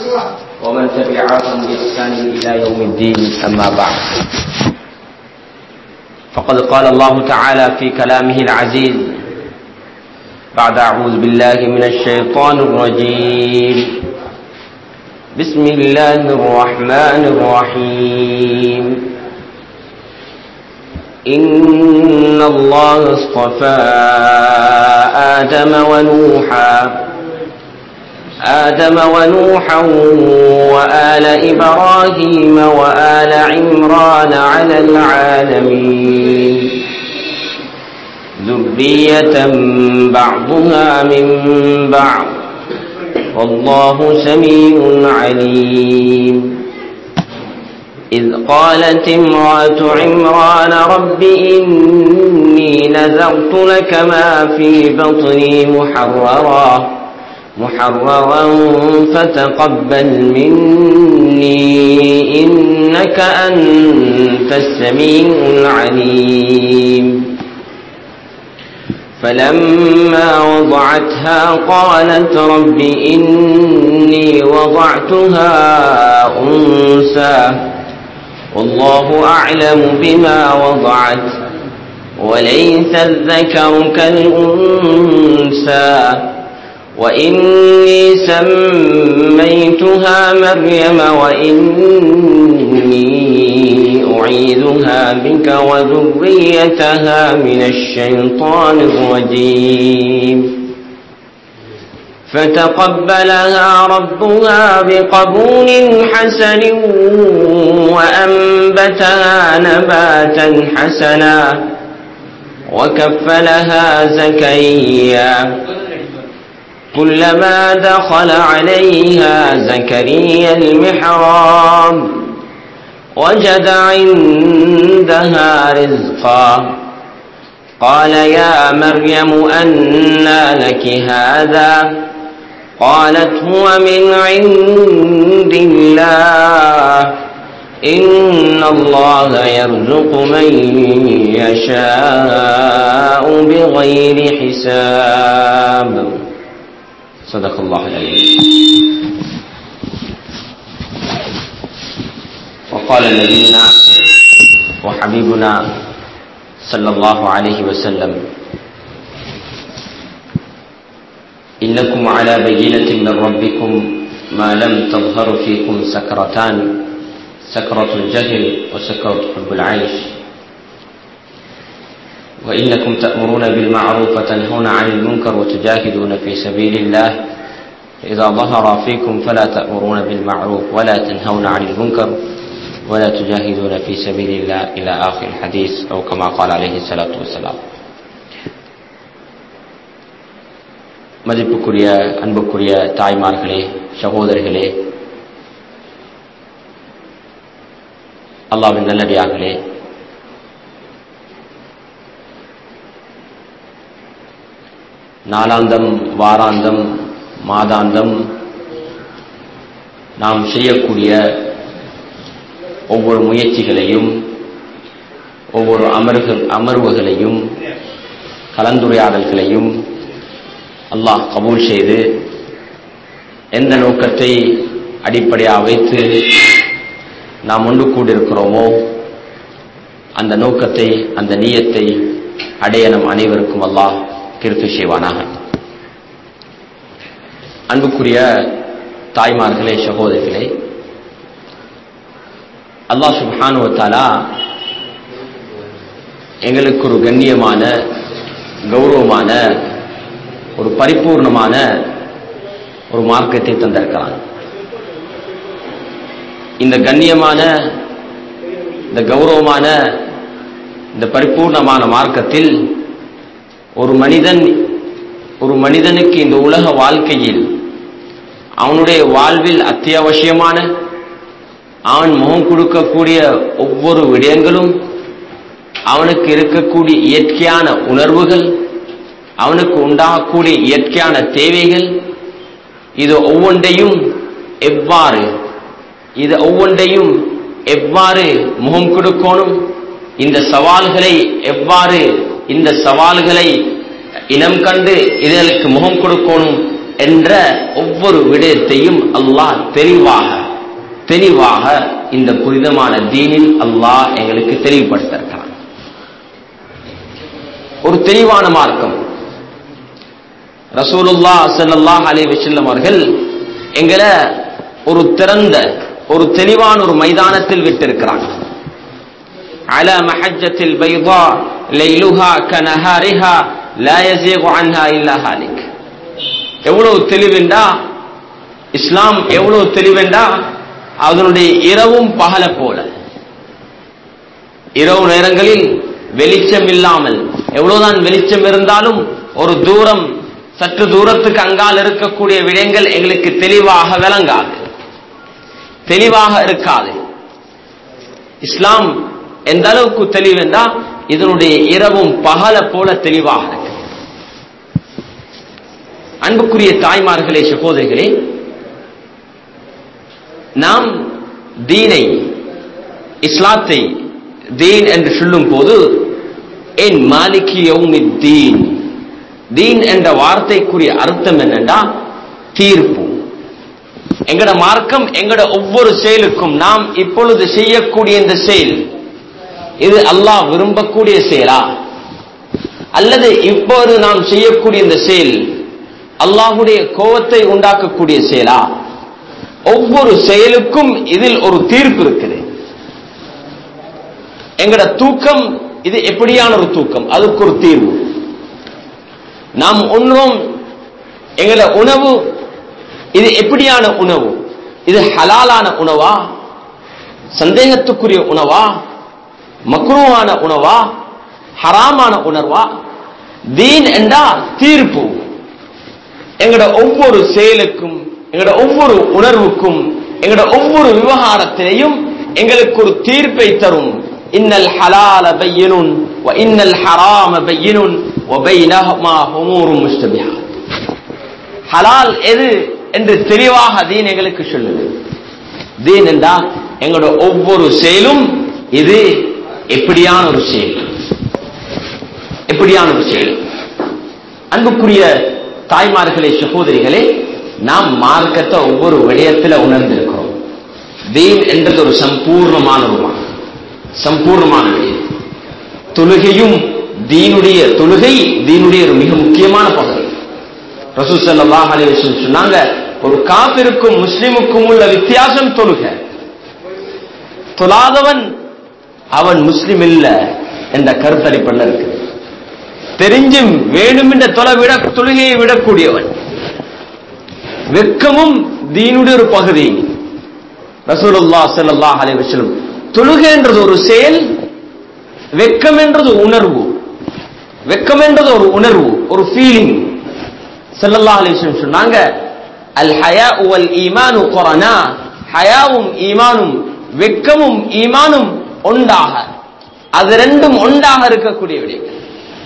ومن تبعهم بإحسان إلى يوم الدين أما بعد فقد قال الله تعالى في كلامه العزيز بعد أعوذ بالله من الشيطان الرجيم بسم الله الرحمن الرحيم إن الله اصطفى آدم ونوحا آدم ونوحا وآل إبراهيم وآل عمران على العالمين ذرية بعضها من بعض والله سميع عليم إذ قالت امرأة عمران رب إني نذرت لك ما في بطني محررا محررا فتقبل مني إنك أنت السميع العليم فلما وضعتها قالت رب إني وضعتها أنثى والله أعلم بما وضعت وليس الذكر كالأنثى وإني سميتها مريم وإني أعيذها بك وذريتها من الشيطان الرجيم فتقبلها ربها بقبول حسن وأنبتها نباتا حسنا وكفلها زكريا كلما دخل عليها زكريا المحراب وجد عندها رزقا قال يا مريم أنى لك هذا قالت هو من عند الله إن الله يرزق من يشاء بغير حساب صدق الله العليم وقال نبينا وحبيبنا صلى الله عليه وسلم إنكم على بينة من ربكم ما لم تظهر فيكم سكرتان سكرة الجهل وسكرة حب العيش وإنكم تأمرون بالمعروف وتنهون عن المنكر وتجاهدون في سبيل الله فإذا ظهر فيكم فلا تأمرون بالمعروف ولا تنهون عن المنكر ولا تجاهدون في سبيل الله إلى آخر الحديث أو كما قال عليه الصلاة والسلام மதிப்புக்குரிய அன்புக்குரிய தாய்மார்களே சகோதரர்களே அல்லாவின் நல்லடியார்களே நாளாந்தம் வாராந்தம் மாதாந்தம் நாம் செய்யக்கூடிய ஒவ்வொரு முயற்சிகளையும் ஒவ்வொரு அமர்வு அமர்வுகளையும் கலந்துரையாடல்களையும் அல்லாஹ் கபூல் செய்து எந்த நோக்கத்தை அடிப்படையாக வைத்து நாம் ஒன்று கூடியிருக்கிறோமோ அந்த நோக்கத்தை அந்த நீயத்தை அடைய நம் அனைவருக்கும் அல்லாஹ் கிருத்து செய்வானாக அன்புக்குரிய தாய்மார்களே சகோதரிகளே அல்லாஹ் சுபானுவத்தாலா எங்களுக்கு ஒரு கண்ணியமான கௌரவமான ஒரு பரிபூர்ணமான ஒரு மார்க்கத்தை தந்திருக்கிறான் இந்த கண்ணியமான இந்த கௌரவமான இந்த பரிபூர்ணமான மார்க்கத்தில் ஒரு மனிதன் ஒரு மனிதனுக்கு இந்த உலக வாழ்க்கையில் அவனுடைய வாழ்வில் அத்தியாவசியமான அவன் முகம் கொடுக்கக்கூடிய ஒவ்வொரு விடயங்களும் அவனுக்கு இருக்கக்கூடிய இயற்கையான உணர்வுகள் அவனுக்கு உண்டாகக்கூடிய இயற்கையான தேவைகள் இது ஒவ்வொன்றையும் எவ்வாறு இது ஒவ்வொன்றையும் எவ்வாறு முகம் கொடுக்கணும் இந்த சவால்களை எவ்வாறு இந்த சவால்களை இனம் கண்டு இதற்கு முகம் கொடுக்கணும் என்ற ஒவ்வொரு விடயத்தையும் அல்லாஹ் தெளிவாக தெளிவாக இந்த புனிதமான தீனில் அல்லாஹ் எங்களுக்கு தெளிவுபடுத்திருக்கிறான் ஒரு தெளிவான மார்க்கம் ரசூலுல்லா ஸல்லல்லாஹு அலைஹி வஸல்லம் அவர்கள் எங்களை ஒரு திறந்த ஒரு தெளிவான ஒரு மைதானத்தில் விட்டிருக்கிறாங்க على محجة البيضاء ليلها كنهارها لا يزيغ عنها إلا هالك எவ்வளவு தெளிவெண்டா இஸ்லாம் எவ்வளவு தெளிவெண்டா அதனுடைய இரவும் பகல போல இரவு நேரங்களில் வெளிச்சம் இல்லாமல் எவ்வளவுதான் வெளிச்சம் இருந்தாலும் ஒரு தூரம் சற்று தூரத்துக்கு அங்கால் இருக்கக்கூடிய விடயங்கள் எங்களுக்கு தெளிவாக விளங்காது தெளிவாக இருக்காது இஸ்லாம் எந்த அளவுக்கு தெளிவென்றா இதனுடைய இரவும் பகல போல தெளிவாக இருக்கு அன்புக்குரிய தாய்மார்களே சகோதரிகளே நாம் தீனை இஸ்லாத்தை தீன் என்று சொல்லும் போது என் மாலிகி தீன் தீன் என்ற வார்த்தைக்குரிய அர்த்தம் என்னண்டா தீர்ப்பு எங்கட மார்க்கம் எங்கட ஒவ்வொரு செயலுக்கும் நாம் இப்பொழுது செய்யக்கூடிய இந்த செயல் இது அல்லாஹ் விரும்பக்கூடிய செயலா அல்லது இப்போது நாம் செய்யக்கூடிய இந்த செயல் அல்லாஹுடைய கோபத்தை உண்டாக்கக்கூடிய செயலா ஒவ்வொரு செயலுக்கும் இதில் ஒரு தீர்ப்பு இருக்குது எங்கட தூக்கம் இது எப்படியான ஒரு தூக்கம் அதுக்கு ஒரு தீர்வு நாம் உண்றோம் எங்கட உணவு இது எப்படியான உணவு இது ஹலாலான உணவா சந்தேகத்துக்குரிய உணவா மக்ரூவான உணவா ஹராமான உணர்வா தீன் என்றா தீர்ப்பு எங்கட ஒவ்வொரு செயலுக்கும் எங்கட ஒவ்வொரு உணர்வுக்கும் எங்கட ஒவ்வொரு விவகாரத்திலையும் எங்களுக்கு ஒரு தீர்ப்பை தரும் இன்னல் ஹலால பையனுன் இன்னல் ஹராம பையனுன் وبينهما امور مشتبهات ஹலால் எது என்று தெளிவாக தீன் எங்களுக்கு சொல்லுது தீன் என்றா எங்களோட ஒவ்வொரு செயலும் இது எப்படியான ஒரு செயல் எப்படியான ஒரு செயல் அன்புக்குரிய தாய்மார்களே சகோதரிகளே நாம் மார்க்கத்தை ஒவ்வொரு விடயத்தில் உணர்ந்திருக்கிறோம் தீன் என்றது ஒரு சம்பூர்ணமான ஒரு சம்பூர்ணமான விடயம் தொழுகையும் தீனுடைய தொழுகை தீனுடைய ஒரு மிக முக்கியமான பகுதி ரசூ சல்லாஹ் அலி சொன்னாங்க ஒரு காப்பிற்கும் முஸ்லிமுக்கும் உள்ள வித்தியாசம் தொழுக தொழாதவன் அவன் முஸ்லிம் இல்ல என்ற கருத்தடிப்பட இருக்கு தெரிஞ்சும் வேணும் என்ற தொலை விட தொழுகையை விடக்கூடியவன் வெக்கமும் தீனுடைய ஒரு பகுதி ரசூலுல்லா ஸல்லல்லாஹு அலைஹி வஸல்லம் தொழுகை என்றது ஒரு செயல் வெக்கம் என்றது உணர்வு வெக்கம் என்றது ஒரு உணர்வு ஒரு ஃபீலிங் ஸல்லல்லாஹு அலைஹி வஸல்லம் சொன்னாங்க அல் ஹயா வல் ஈமானு குரானா ஹயாவும் ஈமானும் வெக்கமும் ஈமானும் ஒன்றாக அது ரெண்டும் ஒன்றாக இருக்கக்கூடிய விடயங்கள்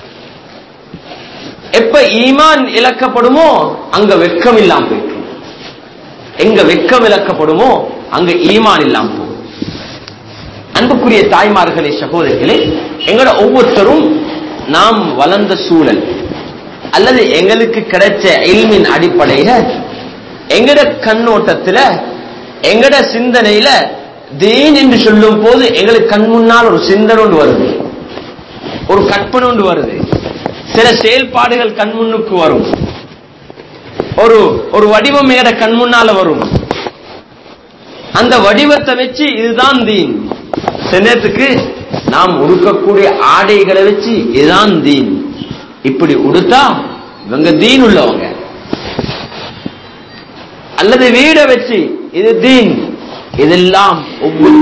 எப்ப ஈமான் இழக்கப்படுமோ அங்க வெக்கம் இல்லாம போயிட்டு எங்க வெக்கம் இழக்கப்படுமோ அங்க ஈமான் இல்லாம போகும் அன்புக்குரிய தாய்மார்களே சகோதரிகளே எங்களோட ஒவ்வொருத்தரும் நாம் வளர்ந்த சூழல் அல்லது எங்களுக்கு கிடைச்ச இல்மின் அடிப்படையில எங்கட கண்ணோட்டத்துல எங்கட சிந்தனையில தீன் என்று சொல்லும் போது எங்களுக்கு கண் முன்னால் ஒரு சிந்தனை ஒன்று வருது ஒரு கற்பனை ஒன்று வருது சில செயல்பாடுகள் கண் முன்னுக்கு வரும் ஒரு ஒரு வடிவம் எங்கட கண் முன்னால வரும் அந்த வடிவத்தை வச்சு இதுதான் தீன் சின்னத்துக்கு நாம் உடுக்கக்கூடிய ஆடைகளை வச்சு இதுதான் தீன் இப்படி உடுத்தா இவங்க தீன் உள்ளவங்க அல்லது வீடை வச்சு இது தீன் இதெல்லாம் ஒவ்வொரு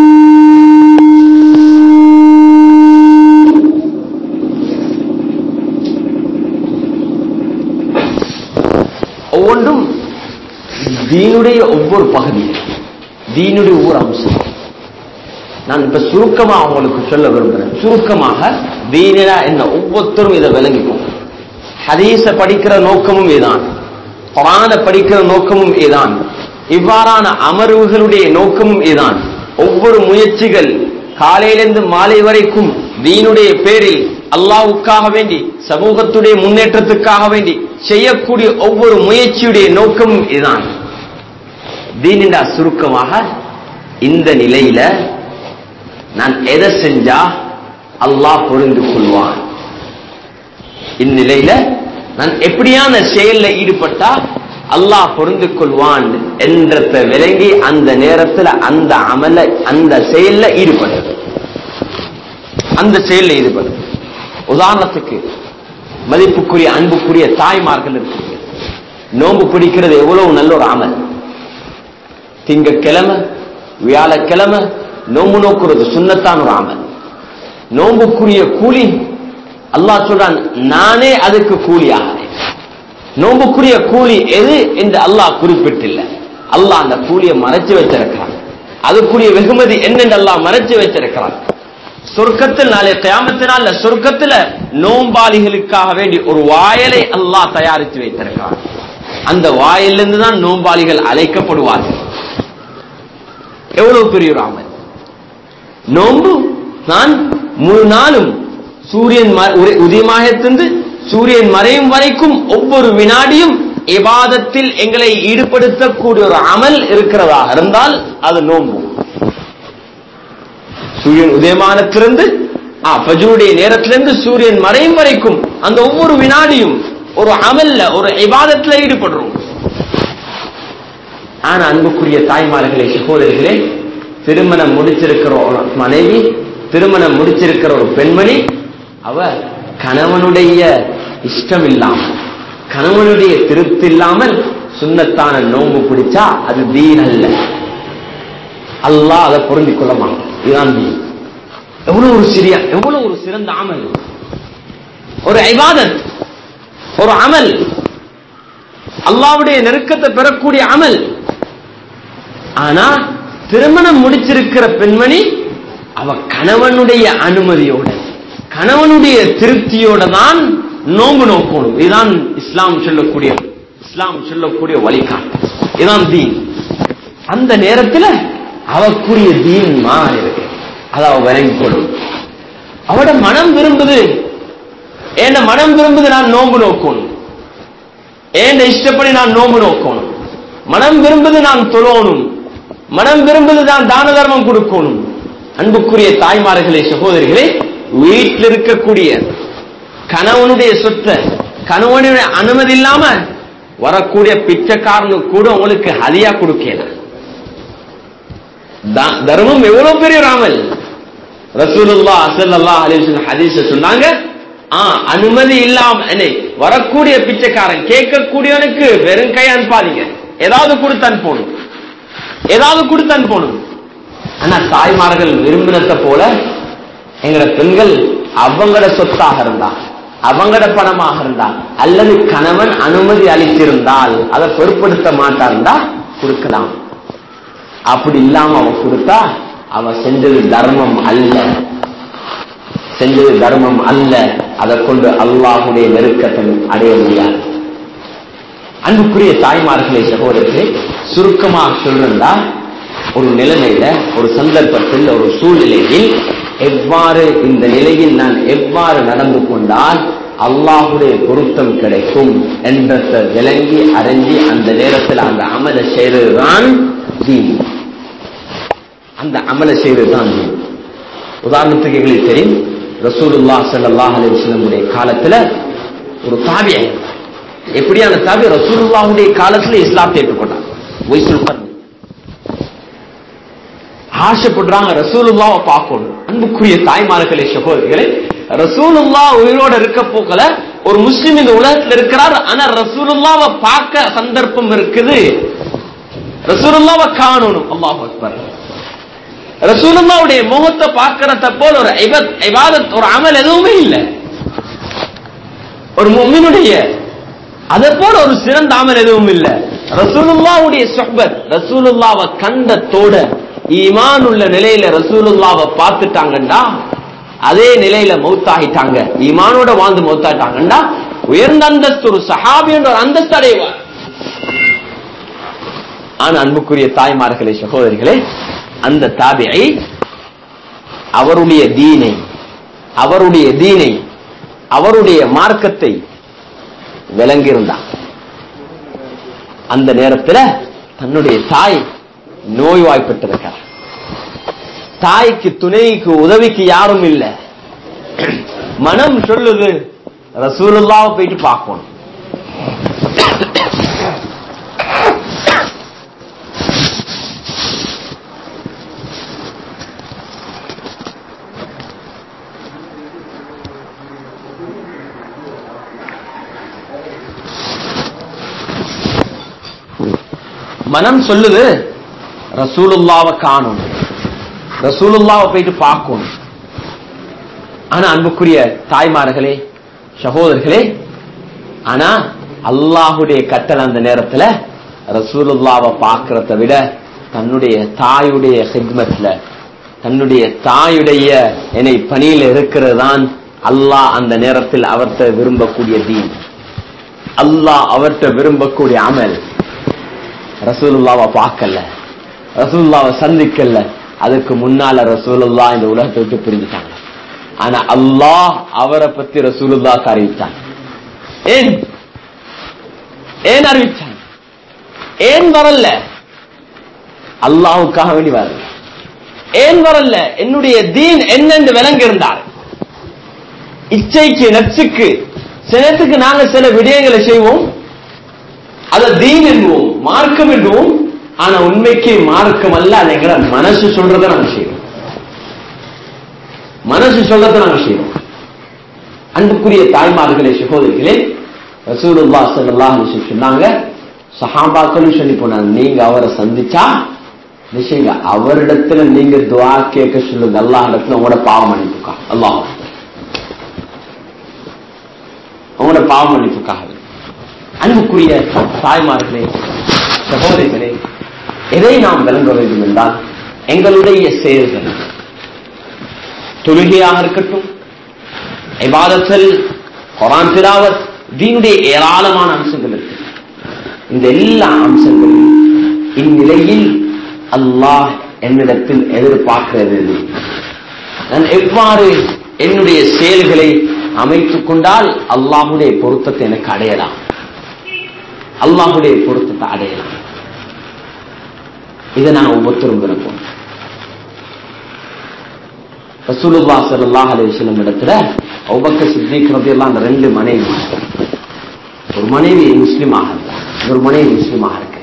ஒவ்வொன்றும் தீனுடைய ஒவ்வொரு பகுதி தீனுடைய ஒவ்வொரு அம்சம் நான் இப்ப சுருக்கமா உங்களுக்கு சொல்ல விரும்புறேன் சுருக்கமாக தீனடா என்ன ஒவ்வொருத்தரும் இதை விளங்கிக்கும் ஹதீஸ படிக்கிற நோக்கமும் இதுதான் குரான படிக்கிற நோக்கமும் இதுதான் இவ்வாறான அமர்வுகளுடைய நோக்கமும் இதுதான் ஒவ்வொரு முயற்சிகள் காலையிலிருந்து மாலை வரைக்கும் தீனுடைய பேரில் அல்லாவுக்காக வேண்டி சமூகத்துடைய முன்னேற்றத்துக்காக வேண்டி செய்யக்கூடிய ஒவ்வொரு முயற்சியுடைய நோக்கமும் இதுதான் தீனிண்டா சுருக்கமாக இந்த நிலையில நான் எதை செஞ்சா அல்லாஹ் புரிந்து கொள்வான் இந்நிலையில நான் எப்படியான செயல்ல ஈடுபட்டா அல்லாஹ் பொருந்து கொள்வான் என்றத விளங்கி அந்த நேரத்துல அந்த அமல அந்த செயல்ல ஈடுபட்டது அந்த செயல்ல ஈடுபடுது உதாரணத்துக்கு மதிப்புக்குரிய அன்புக்குரிய தாய்மார்கள் இருக்கு நோன்பு பிடிக்கிறது எவ்வளவு நல்ல ஒரு அமல் திங்கக்கிழமை வியாழக்கிழமை நோம்பு நோக்குறது சுண்ணத்தான் ஒரு அமல் நோம்புக்குரிய கூலி அல்லாஹ் சொல்றான் நானே அதுக்கு கூலி ஆகிறேன் நோம்புக்குரிய கூலி எது என்று அல்லாஹ் குறிப்பிட்டில்லை அல்லாஹ் அந்த கூலியை மறைச்சு வச்சிருக்கிறான் அதுக்குரிய வெகுமதி என்னென்று அல்லாஹ் மறைச்சு வச்சிருக்கிறான் சொர்க்கத்தில் நாளை கயாமத்தினால் சொர்க்கத்துல நோம்பாளிகளுக்காக வேண்டி ஒரு வாயலை அல்லாஹ் தயாரித்து வைத்திருக்கிறான் அந்த வாயிலிருந்து தான் நோம்பாளிகள் அழைக்கப்படுவார்கள் எவ்வளவு பெரிய ஒரு அமல் நோன்பு நான் முழு நாளும் சூரியன் உதயமாகத்திருந்து சூரியன் மறையும் வரைக்கும் ஒவ்வொரு வினாடியும் இபாதத்தில் எங்களை ஈடுபடுத்தக்கூடிய ஒரு அமல் இருக்கிறதாக இருந்தால் அது நோன்பு சூரியன் உதயமானத்திலிருந்து பஜருடைய நேரத்திலிருந்து சூரியன் மறையும் வரைக்கும் அந்த ஒவ்வொரு வினாடியும் ஒரு அமல்ல ஒரு இபாதத்துல ஈடுபடுறோம் ஆனா அன்புக்குரிய தாய்மார்களே சகோதரிகளே திருமணம் முடிச்சிருக்கிற ஒரு மனைவி திருமணம் முடிச்சிருக்கிற ஒரு பெண்மணி அவ கணவனுடைய இஷ்டம் இல்லாமல் கணவனுடைய திருப்தி இல்லாமல் சுண்ணத்தான நோம்பு பிடிச்சா அது தீன் அல்ல அல்லாஹ் அதை பொருந்திக் கொள்ள மாட்டான் இதுதான் தீன் எவ்வளவு ஒரு சிறிய எவ்வளவு ஒரு சிறந்த அமல் ஒரு ஐபாதத் ஒரு அமல் அல்லாவுடைய நெருக்கத்தை பெறக்கூடிய அமல் ஆனா திருமணம் முடிச்சிருக்கிற பெண்மணி அவ கணவனுடைய அனுமதியோட கணவனுடைய திருப்தியோட தான் நோம்பு நோக்கணும் இதுதான் இஸ்லாம் சொல்லக்கூடிய இஸ்லாம் சொல்லக்கூடிய வழிகாட்டு இதுதான் தீன் அந்த நேரத்தில் அவக்குரிய தீன் மாறி இருக்கு அதை அவ விளங்கி கொள்ளும் அவட மனம் விரும்புது ஏண்ட மனம் விரும்புது நான் நோம்பு நோக்கணும் ஏண்ட இஷ்டப்படி நான் நோம்பு நோக்கணும் மனம் விரும்புது நான் தொழணும் மனம் விரும்புது நான் தான தர்மம் கொடுக்கணும் அன்புக்குரிய தாய்மார்களே சகோதரிகளே வீட்டில் இருக்கக்கூடிய கணவனுடைய சொத்தை கணவனுடைய அனுமதி இல்லாம வரக்கூடிய பிச்சைக்காரனுக்கு கூட உங்களுக்கு ஹதியா கொடுக்கல தர்மம் எவ்வளவு பெரிய ராமல் ரசூலுல்லா அசல்லா அலிசன் ஹதீஸ சொன்னாங்க அனுமதி இல்லாம வரக்கூடிய பிச்சைக்காரன் கேட்கக்கூடியவனுக்கு வெறும் கை அனுப்பாதீங்க ஏதாவது கொடுத்து அனுப்பணும் ஏதாவது கொடுத்து அனுப்பணும் ஆனா தாய்மார்கள் விரும்பினத்தை போல எங்கட பெண்கள் அவங்களோட சொத்தாக இருந்தா அவங்களோட பணமாக இருந்தா அல்லது கணவன் அனுமதி அளித்திருந்தால் அதை பொருட்படுத்த மாட்டாருந்தா கொடுக்கலாம் அப்படி இல்லாம அவ கொடுத்தா அவ செஞ்சது தர்மம் அல்ல செஞ்சது தர்மம் அல்ல அதை கொண்டு அல்லாஹுடைய நெருக்கத்தை அடைய முடியாது அன்புக்குரிய தாய்மார்களே சகோதரர்களே சுருக்கமாக சொல்றா ஒரு நிலைமையில ஒரு சந்தர்ப்பத்தில் ஒரு சூழ்நிலையில் எவ்வாறு இந்த நிலையில் நான் எவ்வாறு நடந்து கொண்டால் அல்லாஹுடைய பொருத்தம் கிடைக்கும் என்றதை விளங்கி அறிஞ்சி அந்த நேரத்தில் அந்த அமலை செய்ததுதான் தீன் அந்த அமலை செய்ததுதான் தீன் உதாரணத்துக்கு எங்களுக்கு தெரியும் ரசூலுல்லா சல்லாஹ் அலிஸ்லமுடைய காலத்துல ஒரு தாபியை எப்படியான தாபி ரசூலுல்லாவுடைய காலத்துல இஸ்லாத்தை ஏற்றுக்கொண்டாங்க ஒய்சுல் கர்ணி ஆசைப்படுறாங்க ரசூலுல்லாவை பார்க்கணும் அன்புக்குரிய தாய்மார்களே சகோதரிகளே ரசூலுல்லா உயிரோட இருக்க போக்கல ஒரு முஸ்லிம் இந்த உலகத்தில் இருக்கிறார் ஆனா ரசூலுல்லாவை பார்க்க சந்தர்ப்பம் இருக்குது ரசூலுல்லாவை காணணும் அல்லாஹ் அக்பர் ரசூலுல்லாவுடைய முகத்தை பார்க்கறத போல ஒரு இபாதத் ஒரு அமல் எதுவுமே இல்லை ஒரு மும்மினுடைய அதை போல ஒரு சிறந்த அமல் எதுவும் இல்லை ரசூலுல்லாவுடைய சொஹ்பத் ரசூலுல்லாவை கண்டத்தோட ஈமான் உள்ள நிலையில ரசூலுல்லாவை பார்த்துட்டாங்கண்டா அதே நிலையில மௌத்தாகிட்டாங்க ஈமானோட வாழ்ந்து மௌத்தாட்டாங்கண்டா உயர்ந்த அந்தஸ்து ஒரு சஹாபி என்ற ஒரு அந்தஸ்து அடைவார் ஆனா அன்புக்குரிய தாய்மார்களே சகோதரிகளே அந்த தாபியை அவருடைய தீனை அவருடைய தீனை அவருடைய மார்க்கத்தை விளங்கியிருந்தான் அந்த நேரத்துல தன்னுடைய தாய் நோய்வாய்ப்பட்டிருக்கிறார் தாய்க்கு துணைக்கு உதவிக்கு யாரும் இல்ல மனம் சொல்லுது ரசூலுல்லாவை போயிட்டு பார்க்கணும் மனம் சொல்லுது ரசூலுல்லாவை காணும் ரசூலுல்லாவை போயிட்டு பார்க்கணும் ஆனா அன்புக்குரிய தாய்மார்களே சகோதரர்களே ஆனா அல்லாஹுடைய கட்டளை அந்த நேரத்துல ரசூலுல்லாவை பார்க்கறத விட தன்னுடைய தாயுடைய ஹித்மத்ல தன்னுடைய தாயுடைய என்னை பணியில் இருக்கிறது தான் அல்லாஹ் அந்த நேரத்தில் அவர்கிட்ட விரும்பக்கூடிய தீன் அல்லாஹ் அவர்கிட்ட விரும்பக்கூடிய அமல் ரசூலுல்லாவை பார்க்கல ரசூலுல்லாவை சந்திக்கல அதுக்கு முன்னால ரசூலுல்லா இந்த உலகத்தை விட்டு பிரிஞ்சுட்டாங்க ஆனா அல்லாஹ் அவரை பத்தி ரசூலுல்லாக்கு அறிவிச்சாங்க ஏன் ஏன் அறிவிச்சாங்க ஏன் வரல அல்லாஹுக்காக வேண்டி வரல ஏன் வரல என்னுடைய தீன் என்னென்று விளங்கி இருந்தார் இச்சைக்கு நச்சுக்கு சிலத்துக்கு நாங்க சில விடயங்களை செய்வோம் அத தீன் என்போம் மார்க்கம் என்போம் ஆனா உண்மைக்கு மார்க்கம் அல்ல அது எங்கிற மனசு சொல்றத நாங்க செய்வோம் மனசு சொல்றத நாங்க செய்வோம் அன்புக்குரிய தாய்மார்களே சகோதரிகளே ரசூலுல்லா ஸல்லல்லாஹு அலைஹி வஸல்லம் சொன்னாங்க சஹாபாக்களும் சொல்லி போனாங்க நீங்க அவரை சந்திச்சா நிச்சயங்க அவரிடத்துல நீங்க துஆ கேட்க சொல்லுங்க அல்லாஹ் இடத்துல உங்களோட பாவம் மன்னிப்புக்கா அல்லாஹ் உங்களோட பாவம் மன்னிப்புக்காக அன்புக்குரிய தாய்மார்களே சகோதரிகளே எதை நாம் விளங்க வேண்டும் என்றால் எங்களுடைய செயல்கள் தொழுகையாக இருக்கட்டும் இபாதத்தல் குரான் திலாவத் தீனுடைய ஏராளமான அம்சங்கள் இருக்கு இந்த எல்லா அம்சங்களும் இந்நிலையில் அல்லாஹ் என்னிடத்தில் எதிர்பார்க்கிறது நான் எவ்வாறு என்னுடைய செயல்களை அமைத்துக் கொண்டால் அல்லாஹுடைய பொருத்தத்தை எனக்கு அடையலாம் அல்லாஹுடைய பொருத்தத்தை அடையலாம் இதை நான் ஒவ்வொருத்தரும் விரும்பும் ரசூலுல்லா ஸல்லல்லாஹு அலைஹி வஸல்லம் இடத்துல அபூபக்கர் சித்திக் ரலியல்லாஹு அந்த ரெண்டு மனைவி ஒரு மனைவி முஸ்லிமாக இருந்தா ஒரு மனைவி முஸ்லிமாக இருக்கு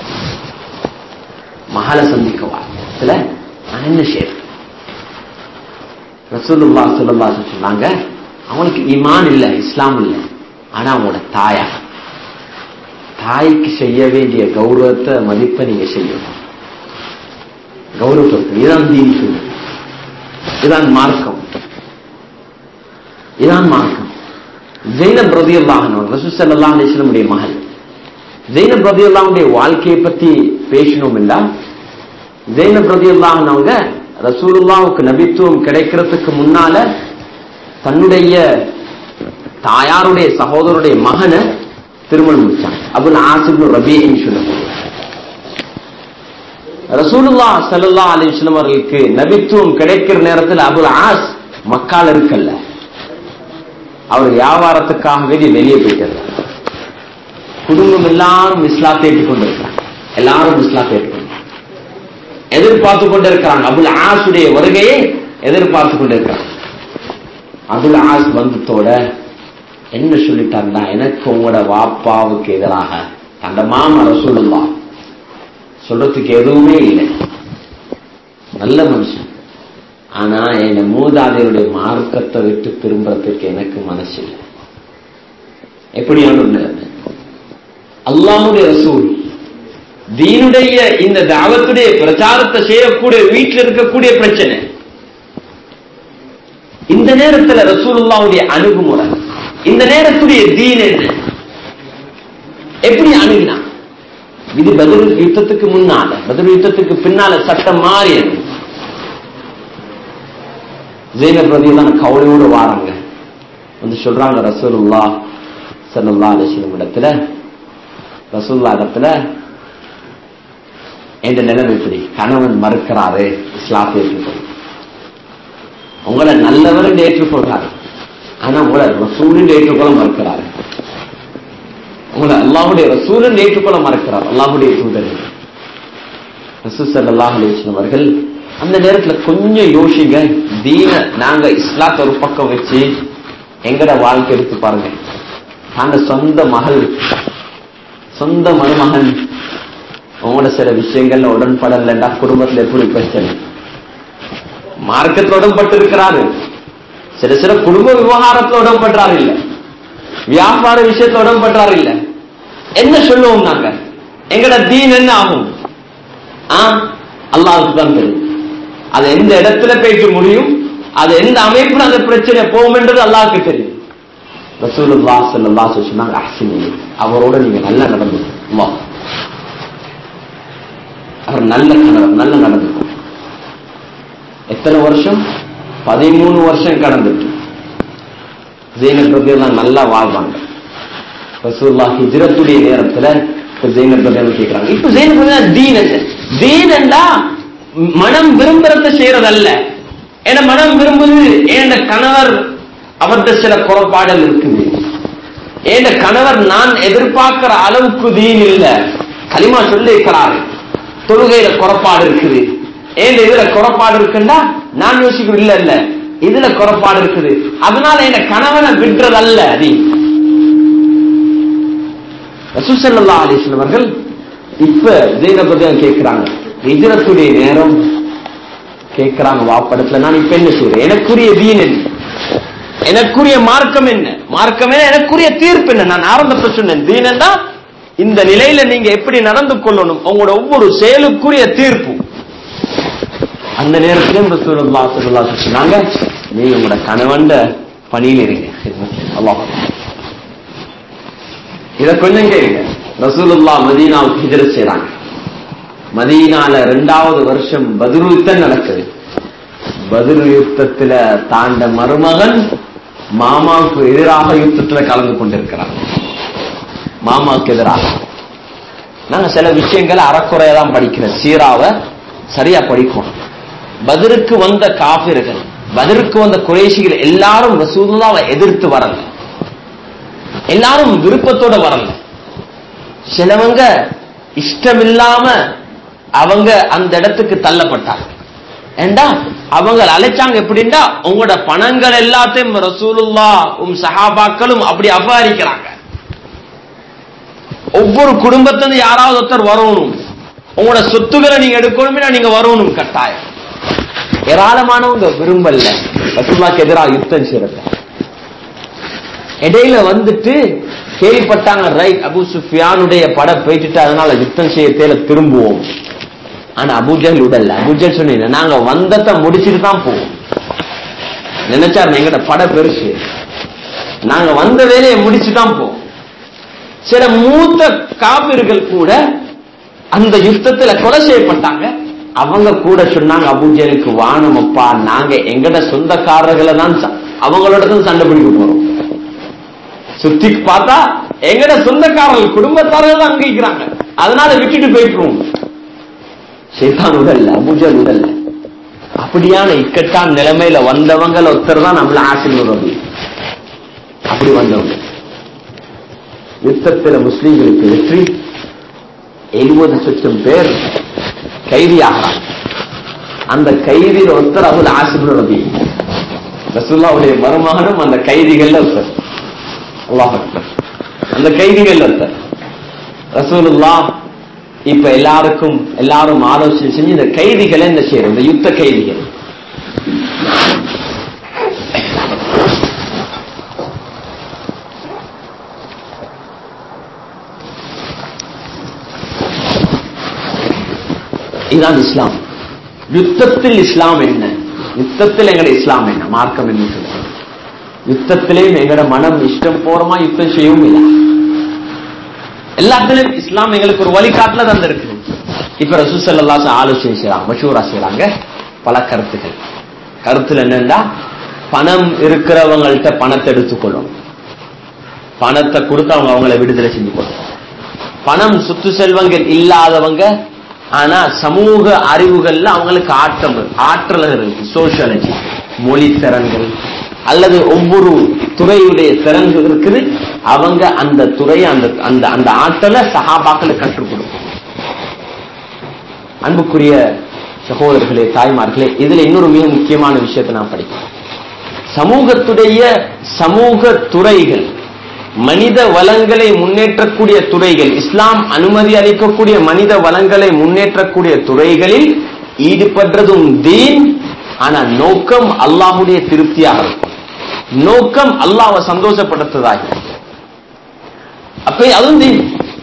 மகளை சந்திக்க வாரத்துல நான் என்ன செய்யறேன் ரசூலுல்லா ஸல்லல்லாஹு அலைஹி சொன்னாங்க அவனுக்கு ஈமான் இல்ல இஸ்லாம் இல்ல ஆனா அவனோட தாயா தாய்க்கு செய்ய வேண்டிய கௌரவத்தை மதிப்பை நீங்க செய்யணும் கௌரவத்தை இதுதான் தீன் சொல்லு இதுதான் மார்க்கம் இதுதான் மார்க்கம் ஜெயினப் ரதியுல்லாஹன் ரசூசல்லா அலிஸ்லமுடைய மகள் ஜெயினப் ரதியுல்லாவுடைய வாழ்க்கையை பத்தி பேசணும் என்றா ஜெயினப் ரதியுல்லாஹன் அவங்க ரசூலுல்லாவுக்கு நபித்துவம் கிடைக்கிறதுக்கு முன்னால தன்னுடைய தாயாருடைய சகோதரருடைய மகனை திருமணம் முடிச்சாங்க அபுல் ஆசிப் ரபின்னு சொல்லப்படுவார் ரசூலுல்லா சல்லா அலிஸ்லம் அவர்களுக்கு நபித்துவம் கிடைக்கிற நேரத்தில் அபுல் ஆஸ் மக்கால் இருக்கல்ல அவர் வியாபாரத்துக்காக வேண்டி வெளியே போயிட்டார் குடும்பம் எல்லாரும் இஸ்லாத்தை ஏற்றுக்கொண்டிருக்கிறாங்க எல்லாரும் இஸ்லாத்தை ஏற்றுக்கொண்டு எதிர்பார்த்து கொண்டிருக்கிறாங்க அபுல் ஆசுடைய வருகையை எதிர்பார்த்து கொண்டிருக்கிறாங்க அபுல் ஆஸ் வந்தத்தோட என்ன சொல்லிட்டாருன்னா எனக்கு உங்களோட வாப்பாவுக்கு எதிராக அந்த மாமா ரசூலுல்லா சொல்றதுக்கு எதுவுமே இல்லை நல்ல மனுஷன் ஆனா என் மூதாதையருடைய மார்க்கத்தை விட்டு திரும்புறதுக்கு எனக்கு மனசு இல்லை எப்படியான நிலைமை அல்லாமுடைய ரசூல் தீனுடைய இந்த தாவத்துடைய பிரச்சாரத்தை செய்யக்கூடிய வீட்டில் இருக்கக்கூடிய பிரச்சனை இந்த நேரத்தில் ரசூலுல்லாவுடைய அணுகுமுறை இந்த நேரத்துடைய தீன் என்ன எப்படி அணுகினா இது பதில் யுத்தத்துக்கு முன்னால பதில் யுத்தத்துக்கு பின்னால சட்டம் மாறியது ஜெயினப் ரதியெல்லாம் கவலையோடு வாராங்க வந்து சொல்றாங்க ரசூலுல்லா சல்லா அலிஸ்லம் இடத்துல ரசூல்லா இடத்துல என்ற நிலைமை இப்படி கணவன் மறுக்கிறாரு இஸ்லாத்தை ஏற்றுக்கொள் உங்களை நல்லவர் ஏற்றுக்கொள்றாரு ஆனா உங்களை ரசூலின் ஏற்றுக்கொள்ள மறுக்கிறாரு உங்களை அல்லாஹுடைய ரசூலின் ஏற்றுக்கொள்ள மறுக்கிறார் அல்லாஹுடைய தூதர் ரசூல் அல்லாஹ் அவர்கள் அந்த நேரத்துல கொஞ்சம் யோசிங்க தீன நாங்க இஸ்லாத்தை ஒரு பக்கம் வச்சு எங்கட வாழ்க்கை எடுத்து பாருங்க நாங்க சொந்த மகள் சொந்த மருமகன் உங்களோட சில விஷயங்கள்ல உடன்படலண்டா குடும்பத்துல எப்படி பிரச்சனை மார்க்கத்துல உடன்பட்டு இருக்கிறாரு சில சில குடும்ப விவகாரத்துல உடன்படுறாரு இல்ல வியாபார விஷயத்துல உடன்படுறாரு இல்ல என்ன சொல்லுவோம் நாங்க எங்கட தீன் என்ன ஆகும் ஆ அல்லாவுக்கு தான் தெரியும் அது எந்த இடத்துல பேச முடியும் அது எந்த அமைப்புல அந்த பிரச்சனை போகும் என்றது அல்லாவுக்கு தெரியும் ரசூலுல்லா ஸல்லல்லாஹு அலைஹி வஸல்லம் அஹ்சினி அவரோட நீங்க நல்லா நடந்துக்கணும் அவர் நல்ல கணவர் நல்ல நடந்துக்கும் எத்தனை வருஷம் பதிமூணு வருஷம் கடந்துட்டு ஜெயினப் ரதியெல்லாம் நல்லா வாழ்வாங்க ரசூல்லா ஹிஜ்ரத்துடைய நேரத்துல இப்ப ஜெயினப் ரதியெல்லாம் கேட்கிறாங்க இப்ப ஜெயினப் ரதியெல்லாம் தீன் என்ன தீன் என்றா மனம் விரும்புறத செய்யறதல்ல ஏன்னா மனம் விரும்புது ஏண்ட கணவர் அவர்கிட்ட சில குறைபாடல் இருக்குது ஏண்ட கணவர் நான் எதிர்பார்க்கிற அளவுக்கு தீன் இல்ல களிமா சொல்லி இருக்கிறாரு தொழுகையில குறைபாடு இருக்குது ஏன் இதுல குறைபாடு இருக்குன்னா நான் யோசிக்கிறேன் இல்ல இல்ல இதுல குறைபாடு இருக்குது அதனால என்ன கணவனை விடுறதல்ல நீ ரசூசல்லா அலிஸ்லம் அவர்கள் இப்ப ஜெயினபதியம் கேட்கிறாங்க ஹிஜ்ரத்துடைய நேரம் கேட்கிறாங்க வாப்படத்துல நான் இப்ப என்ன செய்யறேன் எனக்குரிய தீன் என்ன எனக்குரிய மார்க்கம் என்ன மார்க்கம் என்ன எனக்குரிய தீர்ப்பு என்ன நான் ஆரம்பத்தை சொன்னேன் தீனன்னா இந்த நிலையில நீங்க எப்படி நடந்து கொள்ளணும் உங்களோட ஒவ்வொரு செயலுக்குரிய தீர்ப்பு அந்த நேரத்திலும் ரசூலுல்லாஹ் ஸல்லல்லாஹு அலைஹி சொன்னாங்க நீங்க உங்களோட கணவன்ட பணியில் இருங்க அல்லாஹ் இத கொஞ்சம் கேளுங்க ரசூலுல்லா மதீனாவுக்கு ஹிஜ்ரத் செய்றாங்க மதீனால ரெண்டாவது வருஷம் பத்ரு யுத்தம் நடக்குது பத்ரு யுத்தத்துல தாண்ட மருமகன் மாமாவுக்கு எதிராக யுத்தத்துல கலந்து கொண்டிருக்கிறார் மாமாவுக்கு எதிராக நாங்க சில விஷயங்களை அறக்குறையா தான் படிக்கிறோம் சீராவை சரியா படிக்கணும் பதிருக்கு வந்த காபிர்கள் பதிருக்கு வந்த குறைசிகள் எல்லாரும் ரசூலுல்லாவை எதிர்த்து வரல எல்லாரும் விருப்பத்தோட வரல சிலவங்க இஷ்டமில்லாம அவங்க அந்த இடத்துக்கு தள்ளப்பட்டாங்க ஏண்டா அவங்க அழைச்சாங்க எப்படின்னா உங்களோட பணங்கள் எல்லாத்தையும் ரசூலுல்லா உம் சஹாபாக்களும் அப்படி அபகரிக்கிறாங்க ஒவ்வொரு குடும்பத்திலிருந்து யாராவது ஒருத்தர் வரணும் உங்களோட சொத்துக்களை நீங்க எடுக்கணும்னா நீங்க வரணும் கட்டாயம் ஏராளமானவங்க விரும்பல ரசூல்லாக்கு எதிராக யுத்தம் செய்யறத இடையில வந்துட்டு கேள்விப்பட்டாங்க ரைட் அபு சுஃபியானுடைய பட போயிட்டு அதனால யுத்தம் செய்ய தேல திரும்புவோம் ஆனா அபுஜல் உடல்ல அபுஜல் சொன்னீங்க நாங்க வந்தத்தை முடிச்சுட்டு தான் போவோம் நினைச்சாரு எங்கட பட பெருசு நாங்க வந்த வேலையை முடிச்சு தான் போவோம் சில மூத்த காபிர்கள் கூட அந்த யுத்தத்துல கொலை செய்யப்பட்டாங்க அவங்க கூட சொன்னாங்க அபுஜலுக்கு வானம் அப்பா நாங்க எங்கட சொந்தக்காரர்களை தான் ச- அவங்களோட தான் சண்டை பிடிக்க போறோம் சுத்தி பார்த்தா எங்கட சொந்தக்காரர்கள் குடும்பத்தாரர்கள் தான் அங்க இருக்கிறாங்க அதனால விட்டுட்டு போயிட்டுருவோம் சேத்தான் உடல்ல அபுஜல் உடல்ல அப்படியான இக்கட்டான நிலைமையில வந்தவங்கள ஒருத்தர் தான் நம்மள ஆசிரியர் ரபி அப்படி வந்தவங்க யுத்தத்துல முஸ்லீம்களுக்கு வெற்றி எழுபது லட்சம் பேர் கைதியாகிறாங்க அந்த கைதியில் ஒருத்தர் அபுல் ஆசிபுல் ரபி ரசூல்லாவுடைய மருமகனும் அந்த கைதிகள்ல ஒருத்தர் அல்லாஹ் அக்பர். அந்த கைதிகள்ல ஒருத்தர் ரசூலுல்லா இப்ப எல்லாருக்கும் எல்லாரும் ஆலோசனை செஞ்சு இந்த கைதிகளை என்ன செய்யறோம் இந்த யுத்த கைதிகள் இதுதான் இஸ்லாம் யுத்தத்தில் இஸ்லாம் என்ன யுத்தத்தில் எங்கட இஸ்லாம் என்ன மார்க்கம் என்ன சொல்றது யுத்தத்திலேயும் எங்கட மனம் இஷ்டம் போறமா யுத்தம் செய்யவும் இல்லை எல்லாத்திலும் இஸ்லாம் எங்களுக்கு ஒரு வழிகாட்டுல தந்திருக்கு இப்ப ரசூசல்லாஸ் ஆலோசனை செய்யறாங்க மஷூரா செய்யறாங்க பல கருத்துக்கள் கருத்துல என்னன்னா பணம் இருக்கிறவங்கள்ட்ட பணத்தை எடுத்துக்கொள்ளணும் பணத்தை கொடுத்து அவங்க அவங்கள விடுதலை செஞ்சு கொள்ளணும் பணம் சொத்து செல்வங்கள் இல்லாதவங்க ஆனா சமூக அறிவுகள்ல அவங்களுக்கு ஆட்டம் இருக்கு. ஆற்றல் இருக்கு சோசியாலஜி மொழி திறன்கள் அல்லது ஒவ்வொரு துறையுடைய திறன்கள் இருக்குது அவங்க அந்த துறையை அந்த அந்த அந்த ஆற்றலை சஹாபாக்களை கற்றுக் கொடுக்கும் அன்புக்குரிய சகோதரர்களே தாய்மார்களே இதுல இன்னொரு மிக முக்கியமான விஷயத்தை நான் படிக்கிறேன் சமூகத்துடைய சமூக துறைகள் மனித வளங்களை முன்னேற்றக்கூடிய துறைகள் இஸ்லாம் அனுமதி அளிக்கக்கூடிய மனித வளங்களை முன்னேற்றக்கூடிய துறைகளில் ஈடுபடுறதும் தீன் ஆனா நோக்கம் அல்லாஹுடைய திருப்தியாக இருக்கும் நோக்கம் அல்லாஹ்வை சந்தோஷப்படுத்துறதாக இருக்கும். அப்ப அதுவும் தீன்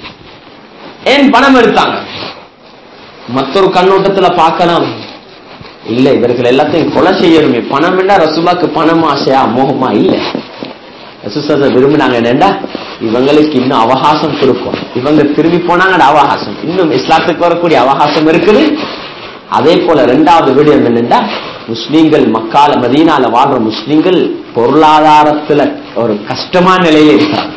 ஏன் பணம் எடுத்தாங்க மற்றொரு கண்ணோட்டத்துல பார்க்கலாம் இல்ல இவர்கள் எல்லாத்தையும் கொலை செய்யணுமே பணம் என்ன ரசூலாக்கு பணம் ஆசையா மோகமா இல்ல ரசூசத்தை விரும்பினாங்க என்னண்டா இவங்களுக்கு இன்னும் அவகாசம் கொடுக்கும் இவங்க திரும்பி போனாங்க அவகாசம் இன்னும் இஸ்லாத்துக்கு வரக்கூடிய அவகாசம் இருக்குது அதே போல ரெண்டாவது விடயம் என்னண்டா முஸ்லீம்கள் மக்கால மதீனால வாழ்ற முஸ்லீம்கள் பொருளாதாரத்துல ஒரு கஷ்டமான நிலையில இருக்கிறாங்க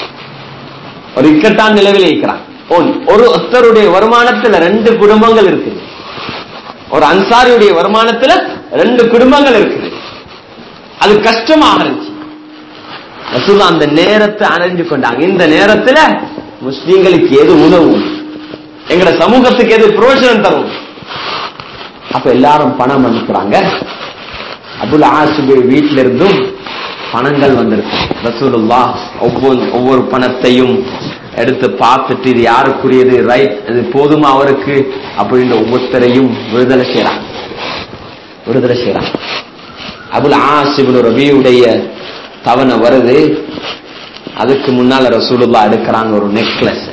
ஒரு இக்கட்டான நிலையில இருக்கிறாங்க ஒன்- ஒரு ஒருத்தருடைய வருமானத்துல ரெண்டு குடும்பங்கள் இருக்குது ஒரு அன்சாரியுடைய வருமானத்துல ரெண்டு குடும்பங்கள் இருக்குது அது கஷ்டமாக இருந்துச்சு ரசூலுல்லாஹ் அந்த நேரத்தை அறிஞ்சு கொண்டாங்க இந்த நேரத்துல முஸ்லீம்களுக்கு எது உதவும் எங்கட சமூகத்துக்கு எது பிரயோஜனம் தரும் அப்ப எல்லாரும் பணம் அனுப்புறாங்க அபுல் ஆசிபு வீட்டில இருந்தும் பணங்கள் வந்திருக்கு ரசூலுல்லாஹ் ஒவ்வொரு ஒவ்வொரு பணத்தையும் எடுத்து பார்த்துட்டு இது யாருக்குரியது ரைட் இது போதுமா அவருக்கு அப்படின்ற ஒவ்வொருத்தரையும் விடுதலை செய்யறாங்க விடுதலை செய்யறாங்க அபுல் ஆசிபுல் ரபியுடைய தவணை வருது அதுக்கு முன்னால ரசூலுல்லா எடுக்கிறாங்க ஒரு நெக்லஸ்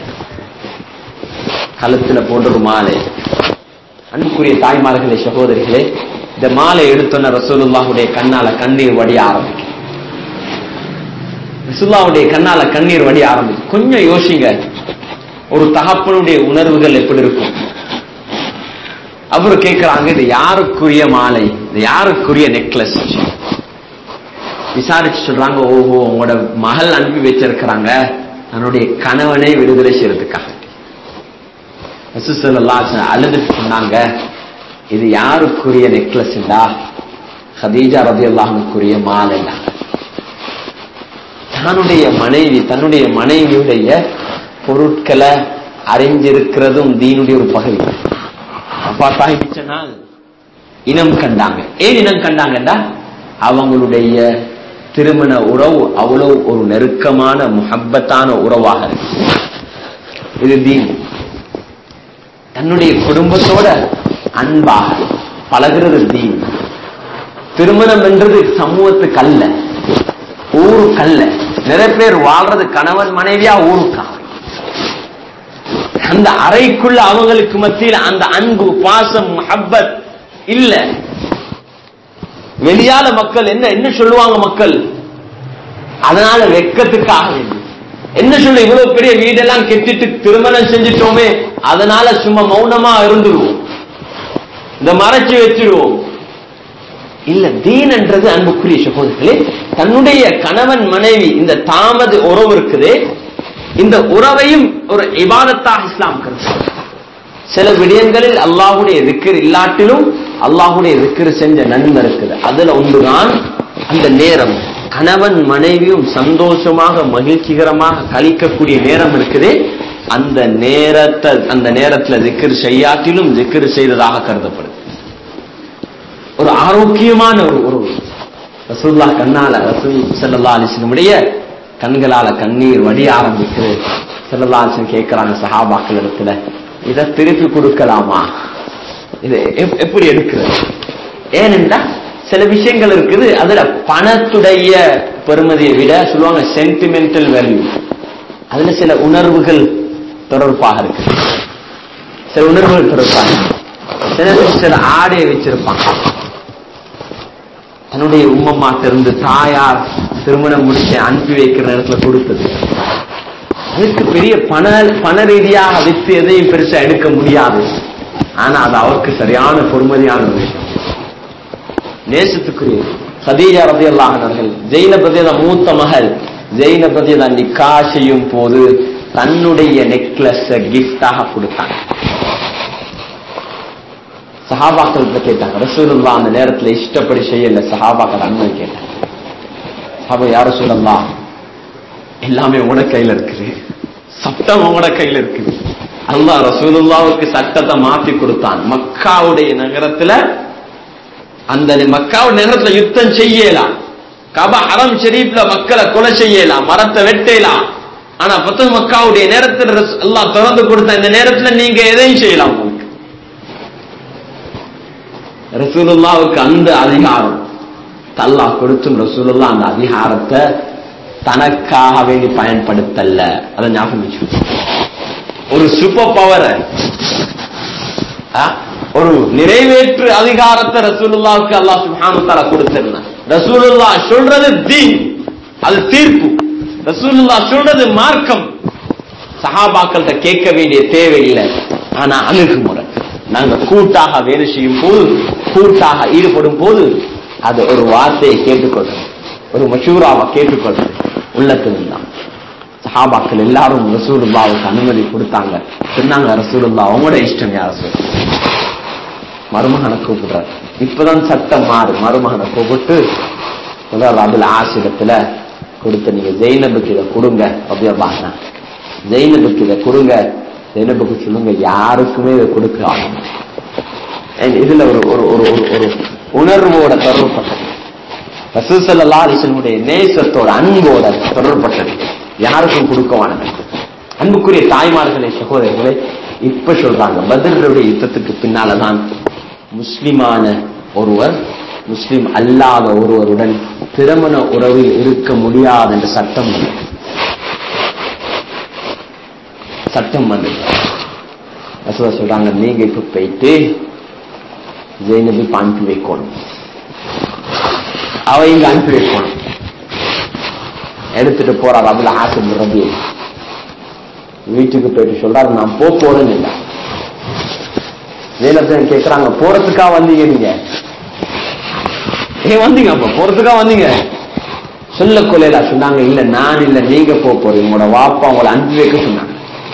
கழுத்துல போன்ற ஒரு மாலை அன்புக்குரிய தாய்மார்களே சகோதரிகளே இந்த மாலை எடுத்தோன்ன ரசூலுல்லாஹுடைய கண்ணால கண்ணீர் வடிய ஆரம்பிக்கும் ரசூலுல்லாஹுடைய கண்ணால கண்ணீர் வடிய ஆரம்பிக்கும் கொஞ்சம் யோசிங்க ஒரு தகப்பனுடைய உணர்வுகள் எப்படி இருக்கும் அவரு கேட்கிறாங்க இது யாருக்குரிய மாலை இது யாருக்குரிய நெக்லஸ் விசாரிச்சு சொல்றாங்க ஓஹோ உங்களோட மகள் அனுப்பி வச்சிருக்கிறாங்க தன்னுடைய கணவனை விடுதலை செய்யறதுக்காக ரசூசல்லா அழுதுட்டு சொன்னாங்க இது யாருக்குரிய நெக்லஸ்டா ஹதீஜா ரதி அல்லாஹனுக்குரிய மாலைடா தன்னுடைய மனைவி தன்னுடைய மனைவியுடைய பொருட்களை அறிஞ்சிருக்கிறதும் தீனுடைய ஒரு பகுதி அப்பா சாஹிப் நாள் இனம் கண்டாங்க ஏன் இனம் கண்டாங்கடா அவங்களுடைய திருமண உறவு அவ்வளவு ஒரு நெருக்கமான முஹப்பத்தான உறவாக இருக்கு இது தீன் தன்னுடைய குடும்பத்தோட அன்பாக பழகிறது தீன் திருமணம் என்றது சமூகத்துக்கு அல்ல ஊருக்கு அல்ல நிறைய பேர் வாழ்றது கணவன் மனைவியா ஊருக்கா அந்த அறைக்குள்ள அவங்களுக்கு மத்தியில் அந்த அன்பு பாசம் மஹப்பத் இல்ல வெளியால மக்கள் என்ன என்ன சொல்லுவாங்க மக்கள் அதனால வெக்கத்துக்காக வேண்டி என்ன சொல்ல இவ்வளவு பெரிய வீடெல்லாம் கெட்டிட்டு திருமணம் செஞ்சிட்டோமே அதனால சும்மா மௌனமா இருந்துருவோம் இந்த மறைச்சு வச்சிருவோம் இல்ல தீன்ன்றது அன்புக்குரிய சகோதரர்களே தன்னுடைய கணவன் மனைவி இந்த தாமது உறவு இருக்குது இந்த உறவையும் ஒரு இபாதத்தாக இஸ்லாம் கருத்து சில விடயங்களில் அல்லாஹுடைய திக்கர் இல்லாட்டிலும் அல்லாஹுடைய திக்கர் செஞ்ச நன்மை இருக்குது அதுல ஒன்றுதான் அந்த நேரம் கணவன் மனைவியும் சந்தோஷமாக மகிழ்ச்சிகரமாக கழிக்கக்கூடிய நேரம் இருக்குது அந்த நேரத்தை அந்த நேரத்துல திக்கர் செய்யாட்டிலும் திக்கர் செய்ததாக கருதப்படுது ஒரு ஆரோக்கியமான ஒரு உறவு ரசூல்லா கண்ணால ரசூல் செல்லல்லா அலிசனுடைய கண்களால கண்ணீர் வடி ஆரம்பிக்குது செல்லல்லா அலிசன் கேட்கிறாங்க சஹாபாக்கள் இடத்துல இதை திருப்பி கொடுக்கலாமா இது எப்- எப்படி எடுக்கிறது ஏனென்றா சில விஷயங்கள் இருக்குது அதுல பணத்துடைய பெருமதியை விட சொல்லுவாங்க சென்டிமெண்டல் வேல்யூ அதுல சில உணர்வுகள் தொடர்பாக இருக்கு சில உணர்வுகள் தொடர்பாக இருக்கு. சில பேர் சில ஆடையை வச்சிருப்பாங்க தன்னுடைய உம்மம்மாட்ட இருந்து தாயார் திருமணம் முடிச்சு அனுப்பி வைக்கிற நேரத்துல கொடுத்தது அதுக்கு பெரிய பண பண ரீதியாக வித்து எதையும் பெருசா எடுக்க முடியாது ஆனா அது அவருக்கு சரியான பொறுமதியான ஒரு விஷயம் நேசத்துக்குரிய சதீஜா ரதி அல்லாஹர்கள் ஜெயினபதியத மூத்த மகள் ஜெயினபதியத நிக்கா செய்யும் போது தன்னுடைய நெக்லஸ் கிஃப்டாக கொடுத்தாங்க சஹாபாக்கள் கேட்டாங்க ரசூலுல்லா அந்த நேரத்துல இஷ்டப்படி செய்யல சஹாபாக்கள் அனுமதி கேட்டாங்க சஹாபா யார சொல்லலாம் எல்லாமே உங்களோட கையில இருக்குது சட்டம் உங்களோட கையில இருக்குது அல்லாஹ் ரசூலுல்லாவுக்கு சட்டத்தை மாத்தி கொடுத்தான் மக்காவுடைய நகரத்துல அந்த மக்காவுடைய நகரத்துல யுத்தம் செய்யலாம் கபா ஹரம் ஷெரீப்ல மக்களை கொலை செய்யலாம் மரத்தை வெட்டலாம் ஆனா பத்து மக்காவுடைய நேரத்தில் ரஸ்- அல்லாஹ் திறந்து கொடுத்த இந்த நேரத்துல நீங்க எதையும் செய்யலாம் உங்களுக்கு ரசூலுல்லாவுக்கு அந்த அதிகாரம் அல்லாஹ் கொடுத்தும் ரசூலுல்லா அந்த அதிகாரத்தை தனக்காக வேண்டி பயன்படுத்தல அதை ஞாபகம் வச்சு ஒரு சூப்பர் பவரை ஒரு நிறைவேற்று அதிகாரத்தை ரசூலுல்லாவுக்கு அல்லாஹ் சுப்ஹானஹு தஆலா கொடுத்திருந்தான் ரசூலுல்லா சொல்றது தீன் அது தீர்ப்பு ரசூலுல்லா சொல்றது மார்க்கம் சஹாபாக்கள்கிட்ட கேட்க வேண்டிய தேவையில்லை ஆனா அணுகுமுறை நாங்க கூட்டாக வேலை செய்யும் போது கூட்டாக ஈடுபடும் போது அது ஒரு வார்த்தையை கேட்டுக்கொள்றது ஒரு மஷூராவை கேட்டுக்கொள்றது உள்ளத்தில் தான் சஹாபாக்கள் எல்லாரும் ரசூலுல்லாவுக்கு அனுமதி கொடுத்தாங்க சொன்னாங்க ரசூலுல்லா உங்களோட இஷ்டம் யார் ரசூல் மருமகனை கூப்பிடுறார் இப்பதான் சட்டம் மாறு மருமகனை கூப்பிட்டு சொல்றாரு அதுல ஆசிரத்துல கொடுத்து நீங்க ஜெயினபுக்கு இதை கொடுங்க அப்படியே ஜெயினபுக்கு இதை கொடுங்க ஜெயினபுக்கு சொல்லுங்க யாருக்குமே இதை கொடுக்க இதுல ஒரு ஒரு ஒரு ஒரு ஒரு உணர்வோட தொடர்புப்பட்டது ரசூசல்லா அலிசனுடைய நேசத்தோட அன்போட தொடர்புப்பட்டது யாருக்கும் கொடுக்கவானது அன்புக்குரிய தாய்மார்களே சகோதரர்களே இப்ப சொல்றாங்க பத்ருடைய யுத்தத்துக்கு பின்னாலதான் முஸ்லிமான ஒருவர் முஸ்லிம் அல்லாத ஒருவருடன் திருமண உறவில் இருக்க முடியாது என்ற சட்டம் வந்தது சட்டம் வந்தது ரசூலா சொல்றாங்க நீங்க இப்ப போயிட்டு ஜெயினபி அனுப்பி வைக்கணும் அவ இங்க அனுப்பி வைக்கணும் எடுத்துட்டு போறார் அதுல ஆசை ரபி வீட்டுக்கு போயிட்டு சொல்றாரு நான் போ போறேன்னு இல்லை ஜெயலலிதா கேக்குறாங்க போறதுக்கா வந்தீங்க நீங்க ஏன் வந்தீங்க அப்ப போறதுக்கா வந்தீங்க சொல்ல கொலையில சொன்னாங்க இல்ல நான் இல்ல நீங்க போக போறீங்க உங்களோட வாப்பா உங்களை அனுப்பி வைக்க சொன்னாங்க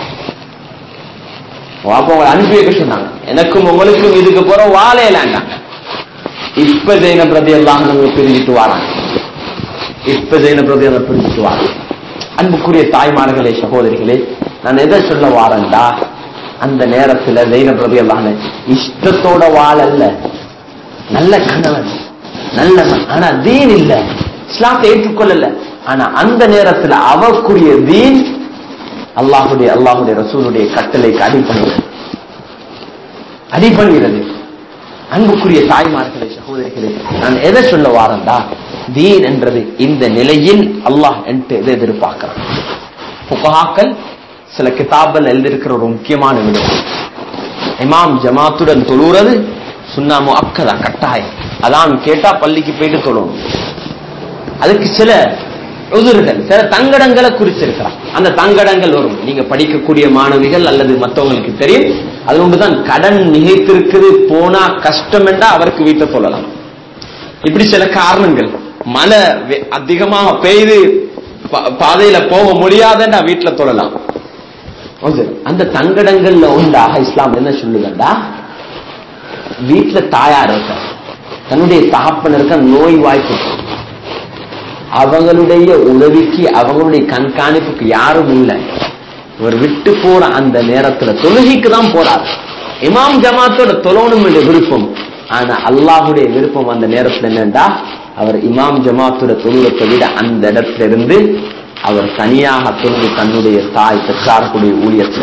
வாப்பா உங்களை அனுப்பி வைக்க சொன்னாங்க எனக்கும் உங்களுக்கும் இதுக்கு போற வாழையிலாண்டாங்க இப்ப ஜெயின பிரதி எல்லாம் நம்ம பிரிஞ்சுட்டு வராங்க இப்ப ஜெயின பிரதி எல்லாம் பிரிஞ்சுட்டு வராங்க அன்புக்குரிய தாய்மார்களே சகோதரிகளே நான் எதை சொல்ல வாரேன்டா அந்த நேரத்துல ஜெயின பிரதி எல்லாம் இஷ்டத்தோட வாழல்ல நல்ல கணவன் நல்ல ஆனா தீன் இல்ல இஸ்லாத்தை ஏற்றுக்கொள்ளல ஆனா அந்த நேரத்துல அவக்குரிய தீன் அல்லாஹுடைய அல்லாஹுடைய ரசூலுடைய கட்டளைக்கு அடிப்படைகிறது அடிபணிகிறது அன்புக்குரிய தாய்மார்களே சகோதரிகளே நான் எதை சொல்ல வாரண்டா தீன் என்றது இந்த நிலையில் அல்லாஹ் என்று எதை எதிர்பார்க்கிறான் புகாக்கள் சில கிதாபல் எழுதியிருக்கிற ஒரு முக்கியமான விடயம் இமாம் ஜமாத்துடன் தொழுறது சுண்ணாமோ அக்கதா கட்டாயம் அதான் கேட்டா பள்ளிக்கு போயிட்டு தொழணும் அதுக்கு சில உதிர்கள் சில தங்கடங்களை குறிச்சிருக்கிறான் அந்த தங்கடங்கள் வரும் நீங்க படிக்கக்கூடிய மாணவிகள் அல்லது மற்றவங்களுக்கு தெரியும் அது ஒன்றுதான் கடன் நிகைத்திருக்குது போனா கஷ்டம் என்றா அவருக்கு வீட்டை சொல்லலாம் இப்படி சில காரணங்கள் மழை வெ- அதிகமாக பெய்து பா- பாதையில போக முடியாதுன்றா வீட்டுல தொழலாம் ஓகே. அந்த தங்கடங்கள்ல உண்டாக இஸ்லாம் என்ன சொல்லுதண்டா வீட்டுல தாயார் இருக்க தன்னுடைய தகப்பனருக்கு நோய் வாய்ப்பு இருக்கு. அவங்களுடைய உதவிக்கு அவங்களுடைய கண்காணிப்புக்கு யாரும் இல்லை இவர் விட்டு போற அந்த நேரத்துல தொழுகைக்கு தான் போறார் இமாம் ஜமாத்தோட தொழணும் என்ற விருப்பம் ஆனா அல்லாஹுடைய விருப்பம் அந்த நேரத்துல என்னண்டா அவர் இமாம் ஜமாத்தோட தொழுகத்தை விட அந்த இடத்துல இருந்து அவர் தனியாக தொழுது தன்னுடைய தாய் பெற்றார்களுடைய ஊழியத்துல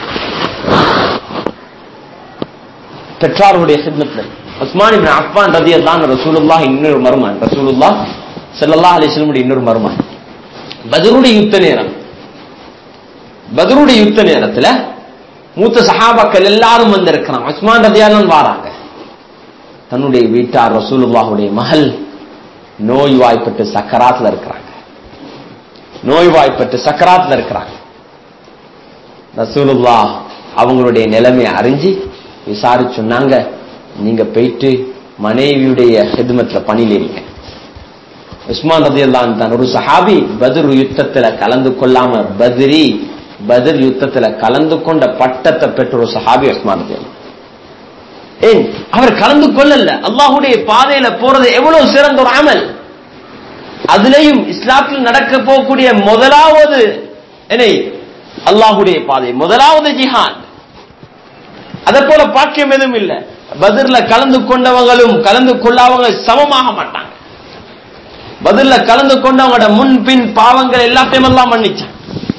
பெற்றாருடைய சின்னத்துல உஸ்மான் இப்னு அஃபான் ரதியல்லாஹு ரசூலுல்லாஹ் இன்னொரு மருமகன் ரசூலுல்லாஹ் ஸல்லல்லாஹு அலைஹி வஸல்லம் இன்னொரு மருமகன் பத்ருடைய யுத்த நேரம் பத்ருடைய யுத்த நேரத்துல மூத்த சஹாபாக்கள் எல்லாரும் வந்திருக்கிறான் உஸ்மான் ரதியல்லாஹு வாராங்க தன்னுடைய வீட்டார் ரசூலுல்லாஹுடைய மகள் நோய்வாய்ப்பட்டு சக்கராத்துல இருக்கிறாங்க நோய்வாய்ப்பட்டு சக்கராத்துல இருக்கிறாங்க ரசூலுல்லாஹ் அவங்களுடைய நிலைமையை அறிஞ்சு விசாரிச்சு சொன்னாங்க நீங்க போயிட்டு மனைவியுடைய ஹிதமத்துல பணியில இருங்க உஸ்மான் ரதியல்லான் தான் ஒரு சஹாபி பத்ர் யுத்தத்துல கலந்து கொள்ளாம பத்ரி பத்ர் யுத்தத்துல கலந்து கொண்ட பட்டத்தை பெற்ற ஒரு சஹாபி உஸ்மான் ரதியல்லான் ஏன் அவர் கலந்து கொள்ளல அல்லாஹுடைய பாதையில போறது எவ்வளவு சிறந்த ஒரு அமல் அதுலயும் இஸ்லாத்தில் நடக்க போகக்கூடிய முதலாவது என்ன அல்லாஹுடைய பாதை முதலாவது ஜிஹான் அதை போல பாக்கியம் எதுவும் இல்ல பதிர்ல கலந்து கொண்டவங்களும் கலந்து கொள்ளாதவங்க சமமாக மாட்டாங்க பதிர்ல கலந்து கொண்டவங்களோட முன் பின் பாவங்கள் எல்லாத்தையும் எல்லாம் மன்னிச்சான்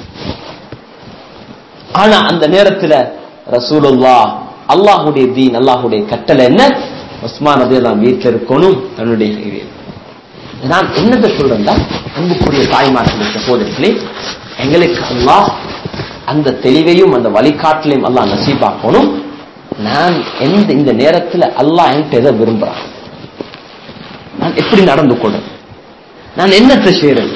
ஆனா அந்த நேரத்துல ரசூலுல்லா அல்லாஹுடைய தீன் அல்லாஹுடைய கட்டளை என்ன உஸ்மான் அதே தான் வீட்டில் இருக்கணும் தன்னுடைய நான் என்னத்தை சொல்றேன்டா அன்புக்குரிய தாய்மார்களுக்கு சகோதரர்களே எங்களுக்கு அல்லாஹ் அந்த தெளிவையும் அந்த வழிகாட்டலையும் அல்லாஹ் நசீபாக்கணும் நான் எந்த இந்த நேரத்தில் அல்லாஹ் என்கிட்ட எதை விரும்புறான் நான் எப்படி நடந்து கொள்றேன் நான் என்னத்தை செய்யறது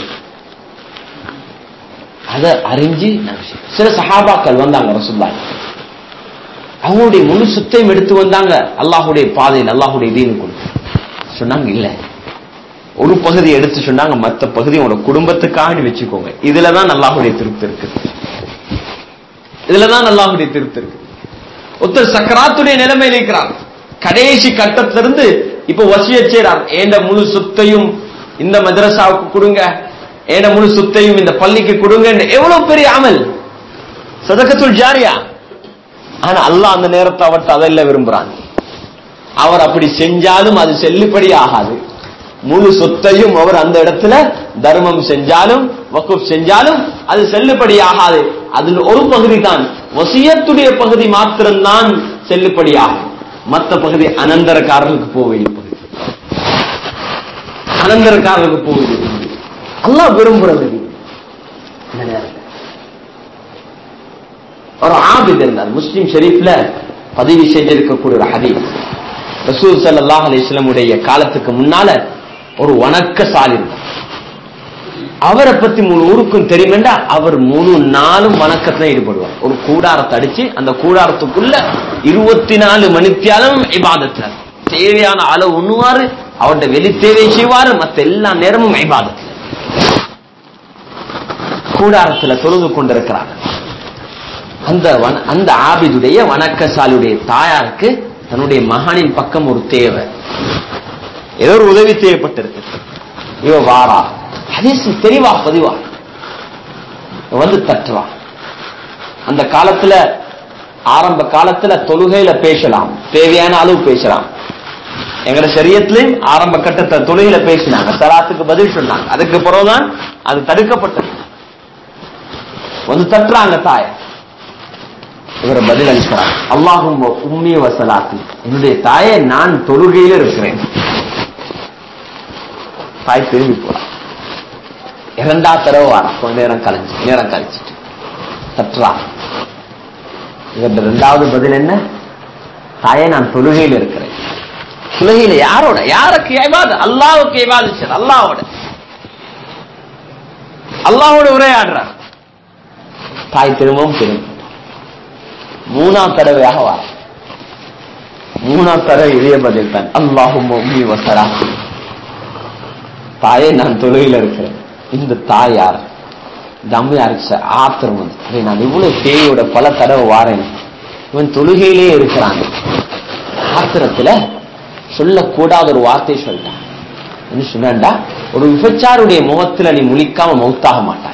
அதை அறிஞ்சு நான் செய்றேன். சில சஹாபாக்கள் வந்தாங்க ரசுல்லா அவங்களுடைய முழு சுத்தையும் எடுத்து வந்தாங்க அல்லாஹுடைய பாதையில் அல்லாஹுடைய தீனுக்குள் சொன்னாங்க இல்ல ஒரு பகுதி எடுத்து சொன்னாங்க மற்ற பகுதி உங்களோட குடும்பத்துக்காக வச்சுக்கோங்க இதுலதான் அல்லாஹுடைய திருப்தி இருக்கு இதுலதான் அல்லாஹுடைய திருப்தி இருக்கு ஒருத்தர் சக்கராத்துடைய நிலைமையில் இருக்கிறார் கடைசி கட்டத்திலிருந்து இப்ப வசிய செய்றார் ஏண்ட முழு சொத்தையும் இந்த மதரசாவுக்கு கொடுங்க ஏண்ட முழு சொத்தையும் இந்த பள்ளிக்கு கொடுங்க எவ்வளவு பெரிய அமல் சதகத்துல் ஜாரியா ஆனா அல்லாஹ் அந்த நேரத்தை அவர்கிட்ட அதெல்லாம் விரும்புறான் அவர் அப்படி செஞ்சாலும் அது செல்லுபடி ஆகாது முழு சொத்தையும் அவர் அந்த இடத்துல தர்மம் செஞ்சாலும் வக்குப் செஞ்சாலும் அது செல்லுபடி ஆகாது அதில் ஒரு பகுதி தான் வசியத்துடைய பகுதி மாத்திரம்தான் செல்லுபடி ஆகும் மற்ற பகுதி அனந்தரக்காரர்களுக்கு போக வேண்டிய பகுதி அனந்தரக்காரர்களுக்கு போக வேண்டிய பகுதி அல்லாஹ் விரும்புறது இது. இந்த நேரத்துல ஒரு ஆபித் இருந்தார் முஸ்லிம் ஷெரீஃப்ல பதிவு செஞ்சிருக்கக்கூடிய ஒரு ஹதீஸ் ரசூல் ஸல்லல்லாஹு அலைஹி வஸல்லம் உடைய காலத்துக்கு முன்னால ஒரு வணக்கசாலி இருந்தார் அவரை பத்தி முழு ஊருக்கும் தெரியுமெண்டா அவர் முழு நாளும் வணக்கத்துல ஈடுபடுவார் ஒரு கூடாரத்தை அடிச்சு அந்த கூடாரத்துக்குள்ள இருபத்தி நாலு மணித்தியாலும் இபாதத்துல தேவையான அளவு உண்ணுவாரு அவருடைய வெளி தேவை செய்வாரு மத்த எல்லா நேரமும் இபாதத்துல கூடாரத்துல தொழுது கொண்டிருக்கிறார் அந்த வன- அந்த ஆபிதுடைய வணக்கசாலியுடைய தாயாருக்கு தன்னுடைய மகனின் பக்கம் ஒரு தேவை ஏதோ ஒரு உதவி தேவைப்பட்டிருக்கு இவ வாரா ஹதீஸ் தெளிவா பதிவா இவ வந்து தட்டுவா அந்த காலத்துல ஆரம்ப காலத்துல தொழுகையில பேசலாம் தேவையான அளவு பேசலாம் எங்கட சரியத்திலையும் ஆரம்ப கட்டத்தை தொழுகையில பேசினாங்க சலாத்துக்கு பதில் சொன்னாங்க அதுக்கு பிறகுதான் அது தடுக்கப்பட்டது வந்து தட்டுறாங்க தாயை இவர் பதில் அளிக்கிறார் அல்லாஹும் உம்மி வசலாத்தி என்னுடைய தாயை நான் தொழுகையில் இருக்கிறேன் தாய் திரும்பி போறான் இரண்டா தடவை வாரா கொஞ்ச நேரம் கழிச்சு நேரம் கழிச்சிட்டு தட்டுறா இவருடைய இரண்டாவது பதில் என்ன தாயை நான் தொழுகையில் இருக்கிறேன் தொழுகையில யாரோட யாருக்கு ஏவாது அல்லாவுக்கு ஏவாது சார் அல்லாவோட அல்லாவோட உரையாடுறார் தாய் திரும்பவும் திரும்ப மூணாம் தடவையாக வர மூணாம் தடவை இதே பதில் தான் அல்லாஹும் உம்மி வசரா தாயே நான் தொழுகையில் இருக்கிறேன் இந்த தாய் யார் இந்த அம்மையாருக்கு ச- ஆத்திரம் வந்து "அடே, நான் இவ்வளவு தேவையோட பல தடவை வாரேன் இவன் தொழுகையிலே இருக்கிறான் ஆத்திரத்துல சொல்லக்கூடாத ஒரு வார்த்தை சொல்லிட்டான் என்ன சொன்னான்டா ஒரு விபச்சாருடைய முகத்துல நீ முழிக்காம மௌத்தாக மாட்டாய்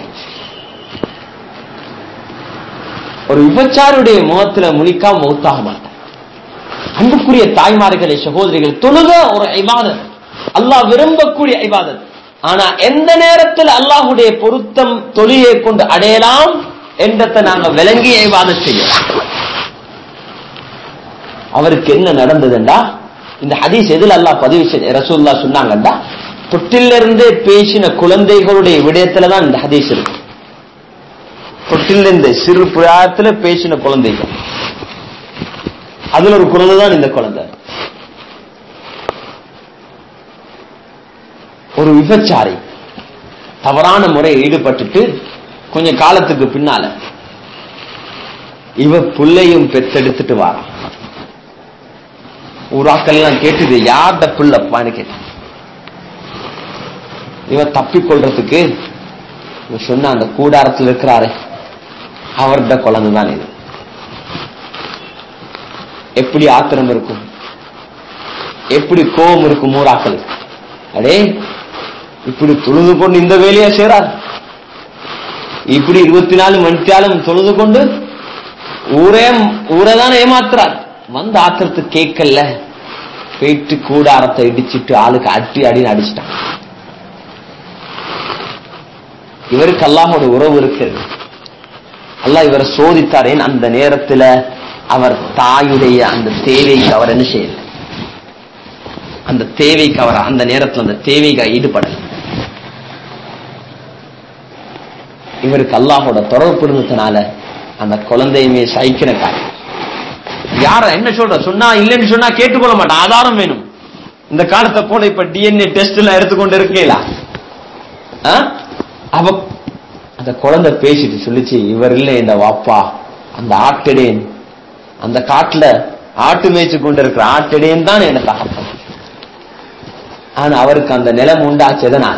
ஒரு விபச்சாருடைய முகத்துல முழிக்காம மௌத்தாக மாட்டாய் அன்புக்குரிய தாய்மார்களே சகோதரிகள் தொழுக ஒரு ஐபாதத் அல்லாஹ் விரும்பக்கூடிய ஐபாதத் ஆனா எந்த நேரத்தில் அல்லாஹுடைய பொருத்தம் தொழிலை கொண்டு அடையலாம் என்றதை நாங்க விளங்கி ஐபாதத் செய்யலாம் அவருக்கு என்ன நடந்ததுண்டா இந்த ஹதீஸ் எதில் அல்லாஹ் பதிவு செஞ்ச ரசூல்லா சொன்னாங்கண்டா தொட்டிலிருந்தே பேசின குழந்தைகளுடைய விடயத்துல தான் இந்த ஹதீஸ் இருக்கு தொட்டிலிருந்து சிறு பிராயத்துல பேசின குழந்தைகள் அதுல ஒரு குழந்தை தான் இந்த குழந்தை ஒரு விபச்சாரி தவறான முறையில் ஈடுபட்டுட்டு கொஞ்ச காலத்துக்கு பின்னால இவ புள்ளையும் பெத்தெடுத்துட்டு வாரான் ஊராக்கள் எல்லாம் கேட்டுது யார்ட புள்ளப்பான்னு கேட்டான் இவன் தப்பிக்கொள்றதுக்கு இவன் சொன்ன அந்த கூடாரத்தில் இருக்கிறாரு அவர்ட குழந்தை தான் இது எப்படி ஆத்திரம் இருக்கும் எப்படி கோபம் இருக்கும் ஊராக்களுக்கு அடே இப்படி தொழுது கொண்டு இந்த வேலையை செய்றார் இப்படி இருபத்தி நாலு மணித்தாலும் தொழுது கொண்டு ஊரே ஊரை தான் ஏமாத்துறார் வந்து ஆத்திரத்துக்கு கேட்கல போயிட்டு கூடாரத்தை இடிச்சிட்டு ஆளுக்கு அட்டி அடின்னு அடிச்சிட்டான் இவருக்கு அல்லாஹோட உறவு இருக்கு அல்லாஹ் இவரை சோதித்தாரேன் அந்த நேரத்துல அவர் தாயுடைய அந்த தேவைக்கு அவர் என்ன செய்யல அந்த தேவைக்கு அவர் அந்த நேரத்துல அந்த தேவைக்கு ஈடுபடல இவருக்கு அல்லாஹோட தொடர்பு இருந்ததுனால அந்த குழந்தையுமே சைக்கிற காரியம் யார என்ன சொல்ற சொன்னா இல்லைன்னு சொன்னா கேட்டுக்கொள்ள மாட்டான் ஆதாரம் வேணும் இந்த காலத்தை போல இப்ப டிஎன்ஏ டெஸ்ட் எல்லாம் எடுத்துக்கொண்டு இருக்கீங்களா அவ அந்த குழந்தை பேசிட்டு சொல்லிச்சு இவர் இல்லை இந்த வாப்பா அந்த ஆட்டடேன் அந்த காட்டுல ஆட்டு மேய்ச்சு கொண்டு இருக்கிற ஆட்டடேன் தான் என்ன தகப்பன் ஆனா அவருக்கு அந்த நிலம் உண்டாச்சு எதனால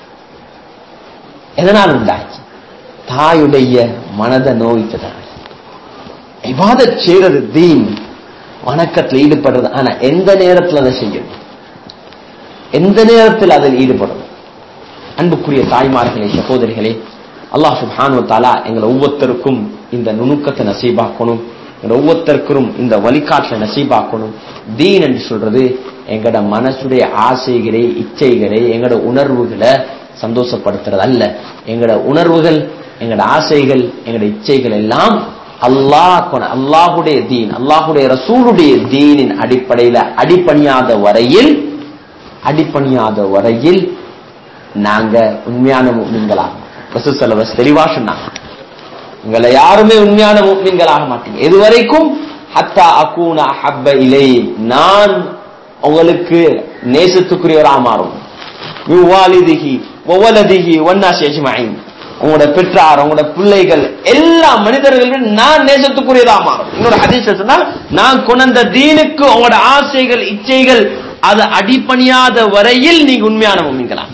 எதனால் உண்டாச்சு தாயுடைய மனதை நோய்த்ததனால இவாதத் செய்யறது தீன் வணக்கத்தில் ஈடுபடுறது ஆனா எந்த நேரத்தில் அதை செய்யணும் எந்த நேரத்தில் அதில் ஈடுபடணும் அன்புக்குரிய தாய்மார்களே சகோதரிகளே அல்லாஹ் சுப்ஹானு தாலா எங்களை ஒவ்வொருத்தருக்கும் இந்த நுணுக்கத்தை நசீபாக்கணும் எங்களை ஒவ்வொருத்தருக்கும் இந்த வழிகாட்டலை நசீபாக்கணும் தீன் என்று சொல்றது எங்கட மனசுடைய ஆசைகளை இச்சைகளை எங்கட உணர்வுகளை சந்தோஷப்படுத்துறது அல்ல எங்கட உணர்வுகள் எங்கட ஆசைகள் எங்கட இச்சைகள் எல்லாம் அல்லாஹ் கொண- அல்லாஹுடைய தீன் அல்லாஹுடைய ரசூலுடைய தீனின் அடிப்படையில அடிப்பணியாத வரையில் அடிப்பணியாத வரையில் நாங்க உண்மையான முக்மீன்களாக ரசூல் ஸல்லல்லாஹு தெளிவா சொன்னாங்க உங்களை யாருமே உண்மையான முக்மீன்களாக மாட்டீங்க இதுவரைக்கும் ஹத்தா அகூன ஹப்ப இலை நான் உங்களுக்கு நேசத்துக்குரியவராக மாறும் விவாலிதிகி ஒவ்வொலதிகி ஒன்னாசி அஜ்மஈன் உங்களோட பெற்றார் உங்களோட பிள்ளைகள் எல்லா மனிதர்களும் நான் நேசத்துக்குரியதா மாறும் இன்னொரு ஹதீஸ் சொன்னா நான் கொண்ட தீனுக்கு உங்களோட ஆசைகள் இச்சைகள் அது அடிப்பணியாத வரையில் நீங்க உண்மையான மும்மிங்களா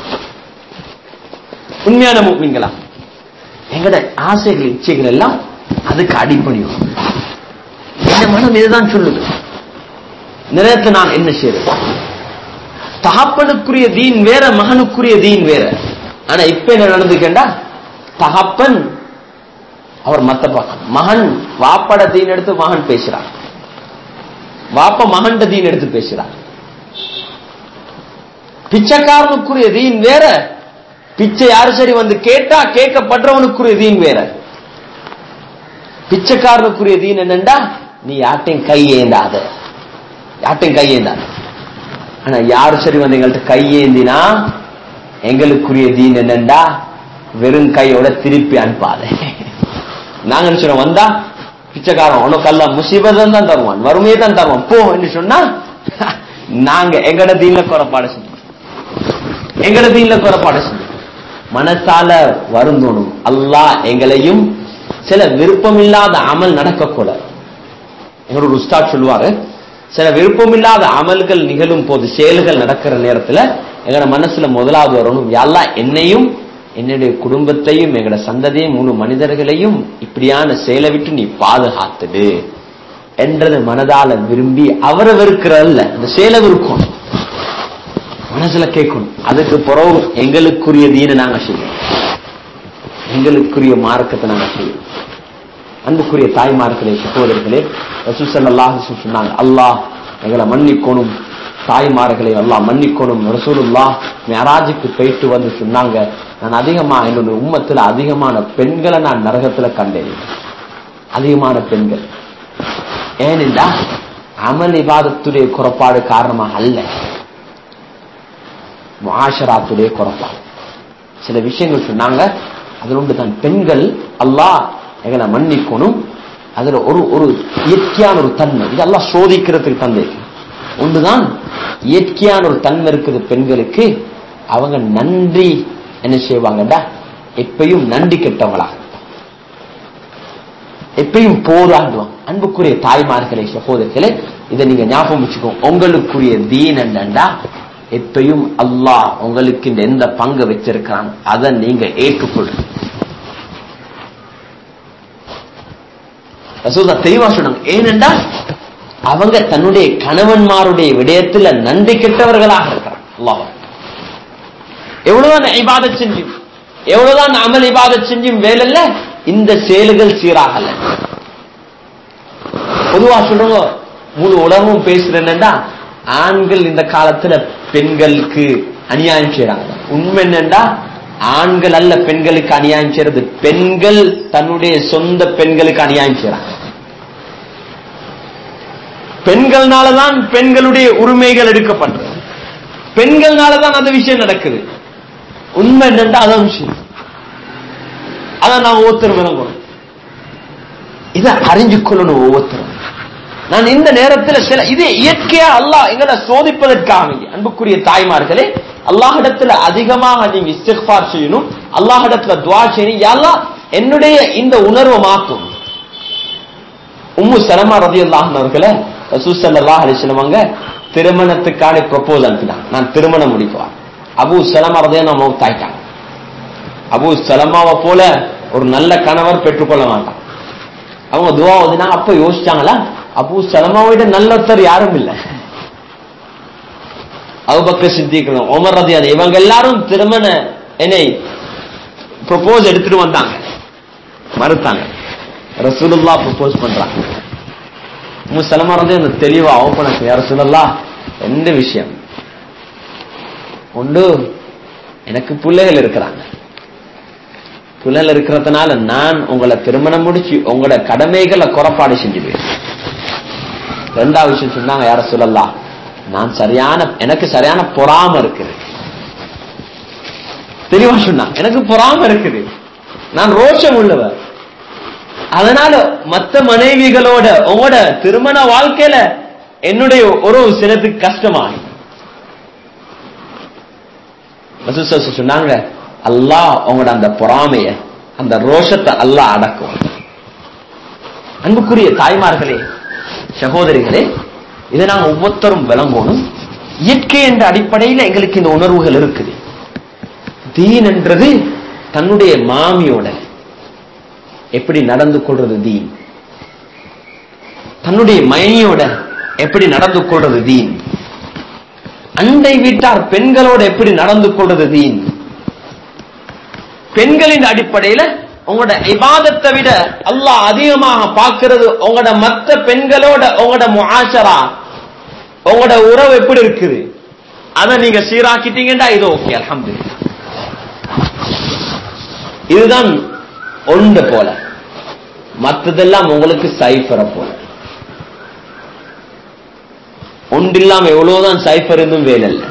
உண்மையான மும்மிங்களா எங்கட ஆசைகள் இச்சைகள் எல்லாம் அதுக்கு அடிப்பணியும் என் மனம் இதுதான் சொல்லுது நிறையத்தை நான் என்ன செய்யறது தகப்பனுக்குரிய தீன் வேற மகனுக்குரிய தீன் வேற ஆனா இப்ப என்ன நடந்துக்கண்டா தகப்பன் அவர் மத்த பக்கம் மகன் வாப்பட தீன் எடுத்து மகன் பேசுறான் வாப்ப மகன்ட தீன் எடுத்து பேசுறான் பிச்சைக்காரனுக்குரிய தீன் வேற பிச்சை யாரு சரி வந்து கேட்டா கேட்கப்படுறவனுக்குரிய தீன் வேற பிச்சைக்காரனுக்குரிய தீன் என்னண்டா நீ யார்ட்டையும் கை ஏந்தாத யார்ட்டையும் கை ஏந்தாத ஆனா யாரு சரி வந்து எங்கள்கிட்ட கை ஏந்தினா எங்களுக்குரிய தீன் என்னண்டா வெறும் கையோட திருப்பி அனுப்பாத நாங்க என்ன சொல்றோம் வந்தா பிச்சைக்காரன் உனக்கு அல்ல முசீபதம் தான் தருவான் வறுமையை தான் தருவான் போ என்று சொன்னா நாங்க எங்கட தீன்ல குறைபாடு செஞ்சோம் எங்கட தீன்ல குறைபாடு செஞ்சோம் மனசால வருந்தோணும் அல்லாஹ் எங்களையும் சில விருப்பமில்லாத அமல் நடக்கக்கூடாது எங்களோட ஒரு உஸ்தாத் சொல்லுவாரு சில விருப்பமில்லாத அமல்கள் நிகழும் போது செயல்கள் நடக்கிற நேரத்துல எங்களோட மனசுல முதலாவது வரணும் யாழ்லா என்னையும் என்னுடைய குடும்பத்தையும் எங்களோட சந்ததியும் முழு மனிதர்களையும் இப்படியான செயலை விட்டு நீ பாதுகாத்துடு என்றது மனதால விரும்பி அவரை வெறுக்கிறல்ல அந்த செயலை வெறுக்கும் மனசுல கேட்கணும் அதுக்கு பிறகு எங்களுக்குரிய தீனை நாங்க செய்யணும் எங்களுக்குரிய மார்க்கத்தை நாங்க செய்யணும் அன்புக்குரிய தாய்மார்களே சகோதரர்களே ரசூசல்லாஹ் சொன்னாங்க அல்லாஹ் எங்களை மன்னிக்கணும் தாய்மார்களை அல்லாஹ் மன்னிக்கணும் ரசூலுல்லாஹ் மெராஜுக்கு போயிட்டு வந்து சொன்னாங்க நான் அதிகமா என்னோட உம்மத்துல அதிகமான பெண்களை நான் நரகத்துல கண்டேன் அதிகமான பெண்கள் ஏனென்றா அமல் இபாதத்துடைய குறைபாடு காரணமாக அல்ல முஆஷராத்துடைய குறைபாடு சில விஷயங்கள் சொன்னாங்க அதில் ஒன்று தான் பெண்கள் அல்லாஹ் எங்களை மன்னிக்கணும் அதுல ஒரு ஒரு இயற்கையான ஒரு தன்மை இது எல்லாம் சோதிக்கிறதுக்கு தந்தை ஒன்றுதான் இயற்கையான ஒரு தன்மை இருக்குது பெண்களுக்கு அவங்க நன்றி என்ன செய்வாங்கடா எப்பயும் நன்றி கெட்டவங்களா எப்பயும் போராடுவாங்க அன்புக்குரிய தாய்மார்களே சகோதரர்களே இதை நீங்க ஞாபகம் வச்சுக்கோங்க உங்களுக்குரிய தீன் என்னண்டா எப்பயும் அல்லாஹ் உங்களுக்கு இந்த எந்த பங்கு வச்சிருக்கிறாங்க அதை நீங்க ஏற்றுக்கொள்ளுங்க ரசூலா தெளிவா சொன்னாங்க ஏனென்றா அவங்க தன்னுடைய கணவன்மாருடைய விடயத்துல நன்றி கெட்டவர்களாக இருக்கிறாங்க அல்லாஹ் எவ்வளவுதான் இபாதத் செஞ்சும் எவ்வளவுதான் அமல் இபாதத் செஞ்சும் வேலைல்ல இந்த செயல்கள் சீராகல பொதுவா சொல்றவங்க முழு உலகமும் பேசுறேன்னா ஆண்கள் இந்த காலத்துல பெண்களுக்கு அநியாயம் செய்யறாங்க உண்மை என்னண்டா ஆண்கள் அல்ல பெண்களுக்கு அநியாயம் செய்யறது பெண்கள் தன்னுடைய சொந்த பெண்களுக்கு அநியாயம் செய்யறாங்க பெண்கள்னாலதான் பெண்களுடைய உரிமைகள் எடுக்கப்படுறது பெண்கள்னாலதான் அந்த விஷயம் நடக்குது உண்மை என்னண்டா அதான் விஷயம் அதான் நான் ஒவ்வொருத்தரும் விளங்கணும் இதை அறிஞ்சு கொள்ளணும் ஒவ்வொருத்தரும் நான் இந்த நேரத்தில் சில இது இயற்கையா அல்லாஹ் எங்களை சோதிப்பதற்காக அன்புக்குரிய தாய்மார்களே அல்லாஹிடத்துல அதிகமாக நீங்க இஸ்திஃபார் செய்யணும் அல்லாஹிடத்துல துவா செய்யணும் யாரெல்லாம் என்னுடைய இந்த உணர்வை மாற்றும் உம்மு சலமா ரதி அல்லாஹர்களை ரசூசல்லாஹ் அலிஸ்லமங்க திருமணத்துக்கான ப்ரொபோஸ் அனுப்பினாங்க நான் திருமணம் முடிக்குவார் அபு சலமா ரதைய நான் மௌத்தாயிட்டாங்க அபு சலமாவை போல ஒரு நல்ல கணவர் பெற்றுக்கொள்ள மாட்டான் அவங்க துவா ஓதினாங்க அப்ப யோசிச்சாங்களா அபு சலமாவை விட நல்லொருத்தர் யாரும் இல்லை அவுபக்க சித்திக்கணும் ஒமர் ரதியான் இவங்க எல்லாரும் திருமண என்னை ப்ரொபோஸ் எடுத்துட்டு வந்தாங்க மறுத்தாங்க ரசூலுல்லா ப்ரொபோஸ் பண்றாங்க முசலமா ரதி அந்த தெளிவா ஓப்பன் யார் ரசூலுல்லா எந்த விஷயம் ஒன்று எனக்கு பிள்ளைகள் இருக்கிறாங்க பிள்ளைகள் இருக்கிறதுனால நான் உங்களை திருமணம் முடிச்சு உங்களோட கடமைகளை குறப்பாடு செஞ்சுடுவேன் ரெண்டாவது விஷயம் சொன்னாங்க யார சொல்லலாம் நான் சரியான எனக்கு சரியான பொறாம இருக்குது தெளிவா சொன்னா எனக்கு பொறாம இருக்குது நான் ரோஷம் உள்ளவர் அதனால மத்த மனைவிகளோட உங்களோட திருமண வாழ்க்கையில என்னுடைய ஒரு சிலத்துக்கு கஷ்டமா சொன்னாங்க அல்லாஹ் உங்களோட அந்த பொறாமைய அந்த ரோஷத்தை அல்லாஹ் அடக்கும் அன்புக்குரிய தாய்மார்களே சகோதரிகளே இதை நாம் ஒவ்வொருத்தரும் விளங்கணும் இயற்கை என்ற அடிப்படையில் எங்களுக்கு இந்த உணர்வுகள் இருக்குது தீன் என்றது தன்னுடைய மாமியோட எப்படி நடந்து கொள்றது தீன் தன்னுடைய மயனியோட எப்படி நடந்து கொள்றது தீன் அண்டை வீட்டார் பெண்களோட எப்படி நடந்து கொள்றது தீன் பெண்களின் அடிப்படையில உங்களோட இபாதத்தை விட அல்லாஹ் அதிகமாக பார்க்கிறது உங்களோட மற்ற பெண்களோட உங்களோட முஆஷரா உங்களோட உறவு எப்படி இருக்குது அதை நீங்க சீராக்கிட்டீங்கன்னா இது ஓகே அலமது இதுதான் ஒன்று போல மற்றதெல்லாம் உங்களுக்கு சைஃபரை போல ஒன்றில்லாம எவ்வளவுதான் சைஃபர் இருந்தும் வேலை இல்லை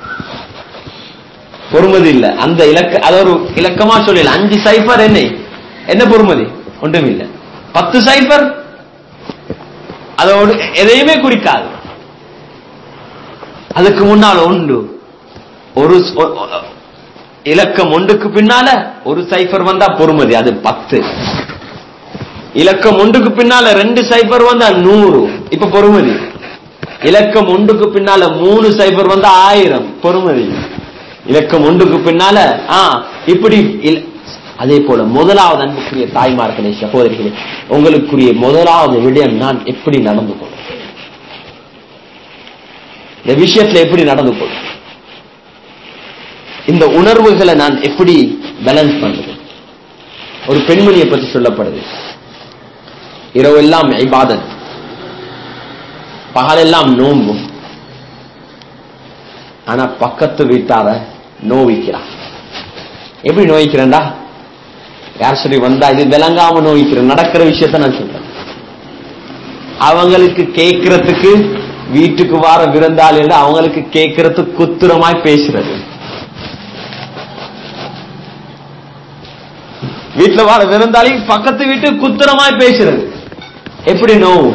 பொறுமதி இல்ல அந்த இலக்க அது ஒரு இலக்கமா சொல்லல அஞ்சு சைஃபர் என்ன என்ன பொறுமதி ஒன்றும் இல்லை பத்து சைஃபர் அதோடு எதையுமே குறிக்காது அதுக்கு முன்னால் ஒன்று ஒரு இலக்கம் ஒன்றுக்கு பின்னால ஒரு சைஃபர் வந்தா பொறுமதி அது பத்து இலக்கம் ஒன்றுக்கு பின்னால ரெண்டு சைஃபர் வந்தா நூறு இப்ப பொறுமதி இலக்கம் ஒன்றுக்கு பின்னால மூணு சைஃபர் வந்தா ஆயிரம் பொறுமதி இலக்கம் ஒன்றுக்கு பின்னால ஆ இப்படி அதே போல முதலாவது அன்புக்குரிய தாய்மார்களே சகோதரிகளே உங்களுக்குரிய முதலாவது விடயம் நான் எப்படி நடந்து கொள்வேன் இந்த விஷயத்துல எப்படி நடந்து கொள்வேன் இந்த உணர்வுகளை நான் எப்படி பேலன்ஸ் பண்றது ஒரு பெண்மணியை பற்றி சொல்லப்படுது இரவெல்லாம் ஐபாதத் பகலெல்லாம் நோம்பும் ஆனா பக்கத்து வீட்டார நோவிக்கிறான் எப்படி நோய்க்கிறேன்டா யார் சொல்லி வந்தா இது விளங்காம நோய்க்கிறேன் நடக்கிற விஷயத்த நான் சொல்றேன் அவங்களுக்கு கேட்கறதுக்கு வீட்டுக்கு வார விருந்தாளிகள் அவங்களுக்கு கேட்கறதுக்கு குத்துரமாய் பேசுறது வீட்டுல வார விருந்தாளி பக்கத்து வீட்டு குத்துரமாய் பேசுறது எப்படி நோவு